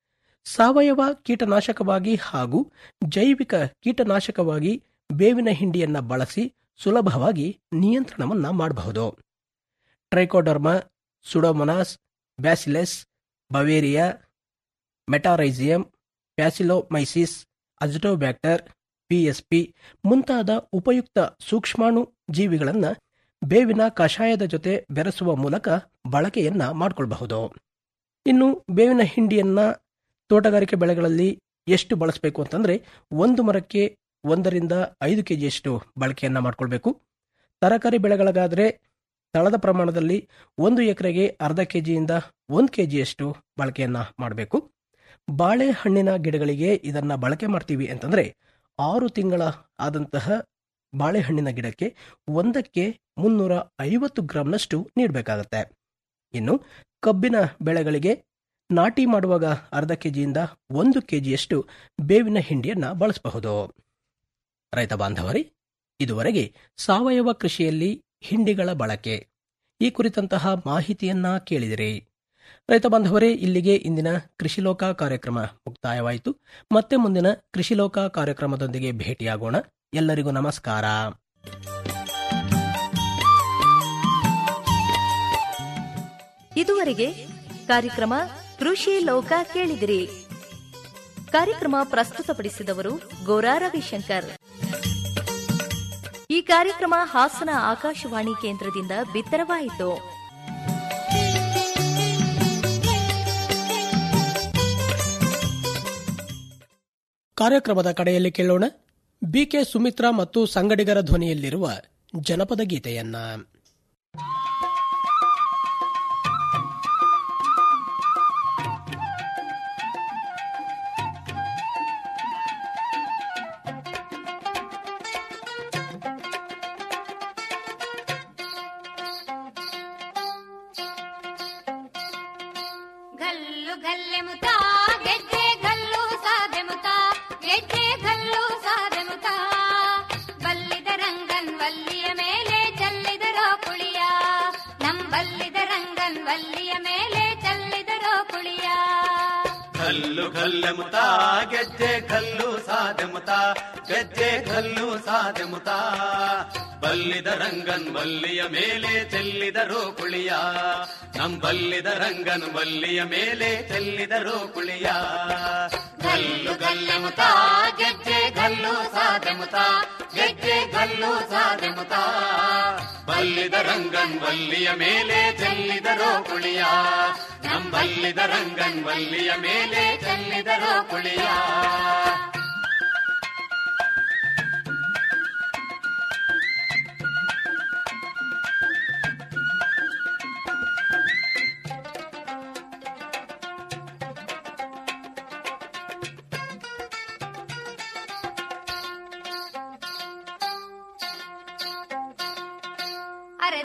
ಸಾವಯವ ಕೀಟನಾಶಕವಾಗಿ ಹಾಗೂ ಜೈವಿಕ ಕೀಟನಾಶಕವಾಗಿ ಬೇವಿನ ಹಿಂಡಿಯನ್ನ ಬಳಸಿ ಸುಲಭವಾಗಿ ನಿಯಂತ್ರಣವನ್ನ ಮಾಡಬಹುದು trichoderma pseudomonas bacillus beauveria metarhizium paecilomyces azotobacter PSP ಮುಂತಾದ ಉಪಯುಕ್ತ ಸೂಕ್ಷ್ಮಾಣು ಜೀವಿಗಳನ್ನು ಬೇವಿನ ಕಷಾಯದ ಜೊತೆ ಬೆರೆಸುವ ಮೂಲಕ ಬಳಕೆಯನ್ನ ಮಾಡಿಕೊಳ್ಳಬಹುದು ಇನ್ನು ಬೇವಿನ ಹಿಂಡಿಯನ್ನ ತೋಟಗಾರಿಕೆ ಬೆಳೆಗಳಲ್ಲಿ ಎಷ್ಟು ಬಳಸಬೇಕು ಅಂತಂದ್ರೆ ಒಂದು ಮರಕ್ಕೆ ಒಂದರಿಂದ ಐದು ಕೆಜಿಯಷ್ಟು ಬಳಕೆಯನ್ನ ಮಾಡಿಕೊಳ್ಬೇಕು ತರಕಾರಿ ಬೆಳೆಗಳಿಗಾದ್ರೆ ತಳದ ಪ್ರಮಾಣದಲ್ಲಿ ಒಂದು ಎಕರೆಗೆ ಅರ್ಧ ಕೆಜಿಯಿಂದ ಒಂದು ಕೆಜಿಯಷ್ಟು ಬಳಕೆಯನ್ನ ಮಾಡಬೇಕು ಬಾಳೆಹಣ್ಣಿನ ಗಿಡಗಳಿಗೆ ಇದನ್ನ ಬಳಕೆ ಮಾಡ್ತೀವಿ ಅಂತಂದ್ರೆ ಆರು ತಿಂಗಳ ಆದಂತಹ ಬಾಳೆಹಣ್ಣಿನ ಗಿಡಕ್ಕೆ ಒಂದಕ್ಕೆ ಮುನ್ನೂರ ಐವತ್ತು ಗ್ರಾಂನಷ್ಟು ನೀಡಬೇಕಾಗತ್ತೆ ಇನ್ನು ಕಬ್ಬಿನ ಬೆಳೆಗಳಿಗೆ ನಾಟಿ ಮಾಡುವಾಗ ಅರ್ಧ ಕೆಜಿಯಿಂದ ಒಂದು ಕೆಜಿಯಷ್ಟು ಬೇವಿನ ಹಿಂಡಿಯನ್ನ ಬಳಸಬಹುದು ರೈತ ಬಾಂಧವರೇ ಇದುವರೆಗೆ ಸಾವಯವ ಕೃಷಿಯಲ್ಲಿ ಹಿಂಡಿಗಳ ಬಳಕೆ ಈ ಕುರಿತಂತಹ ಮಾಹಿತಿಯನ್ನ ಕೇಳಿದಿರಿ ರೈತ ಬಾಂಧವರೇ ಇಲ್ಲಿಗೆ ಇಂದಿನ ಕೃಷಿ ಲೋಕ ಕಾರ್ಯಕ್ರಮ ಮುಕ್ತಾಯವಾಯಿತು ಮತ್ತೆ ಮುಂದಿನ ಕೃಷಿ ಲೋಕ ಕಾರ್ಯಕ್ರಮದೊಂದಿಗೆ ಭೇಟಿಯಾಗೋಣ ಎಲ್ಲರಿಗೂ ನಮಸ್ಕಾರ ಇದುವರೆಗೆ ಕಾರ್ಯಕ್ರಮ ಕೃಷಿ ಲೋಕ ಕೇಳಿದಿರಿ ಕಾರ್ಯಕ್ರಮ ಪ್ರಸ್ತುತಪಡಿಸಿದವರು ಗೋರಾ ರವಿಶಂಕರ್ ಈ ಕಾರ್ಯಕ್ರಮ ಹಾಸನ ಆಕಾಶವಾಣಿ ಕೇಂದ್ರದಿಂದ ಬಿತ್ತರವಾಯಿತು ಕಾರ್ಯಕ್ರಮದ ಕಡೆಯಲ್ಲಿ ಕೇಳೋಣ ಬಿಕೆ ಸುಮಿತ್ರಾ ಮತ್ತು ಸಂಗಡಿಗರ ಧ್ವನಿಯಲ್ಲಿರುವ ಜನಪದ ಗೀತೆಯನ್ನ ಗಲ್ಲು ಗಲ್ಲೆ ಮುತ ಗೆಜ್ಜೆ ಗಲ್ಲು ಸಾದೆ ಮುತ ಗೆಜ್ಜೆ ಗಲ್ಲು ಸಾದೆ ಮುತ ಬಲ್ಲಿದ ರಂಗನ್ ವಲ್ಲಿಯ ಮೇಲೆ ಚೆಲ್ಲಿದರೋ ಕುಳಿಯ ನಂಬಲ್ಲಿದ ರಂಗನ್ ವಲ್ಲಿಯ ಮೇಲೆ ಚೆಲ್ಲಿದರೋ ಕುಳಿಯ ಕಲ್ಲು ಕಲ್ಲೆಮುತ ಗೆಜ್ಜೆ ಕಲ್ಲು ಸಾದೆಮುತ ಗೆಜ್ಜೆ ಕಲ್ಲು ಸಾದೆಮುತ ಬಲ್ಲಿದ ರಂಗನ್ ಬಲ್ಲಿಯ ಮೇಲೆ ಚೆಲ್ಲಿದರು ಕುಳಿಯ ನಮ್ ಬಲ್ಲಿದ ರಂಗನ್ ಬಲ್ಲಿಯ ಮೇಲೆ ಚೆಲ್ಲಿದರು ಕುಳಿಯ ಗಲ್ಲು ಗಲ್ಲೆಮುತ ಗೆಜ್ಜೆ ಗಲ್ಲು ಸಾದೆಮುತ ಗೆಜ್ಜೆ ಗಲ್ಲು ಸಾದೆಮುತ ಬಲ್ಲಿದ ರಂಗನ್ ಬಲ್ಲಿಯ ಮೇಲೆ ಚೆಲ್ಲಿದರು ಕುಳಿಯ ನಮ್ ಬಲ್ಲಿದ ರಂಗನ್ ಬಲ್ಲಿಯ ಮೇಲೆ ಚೆಲ್ಲಿದರು ಕುಳಿಯ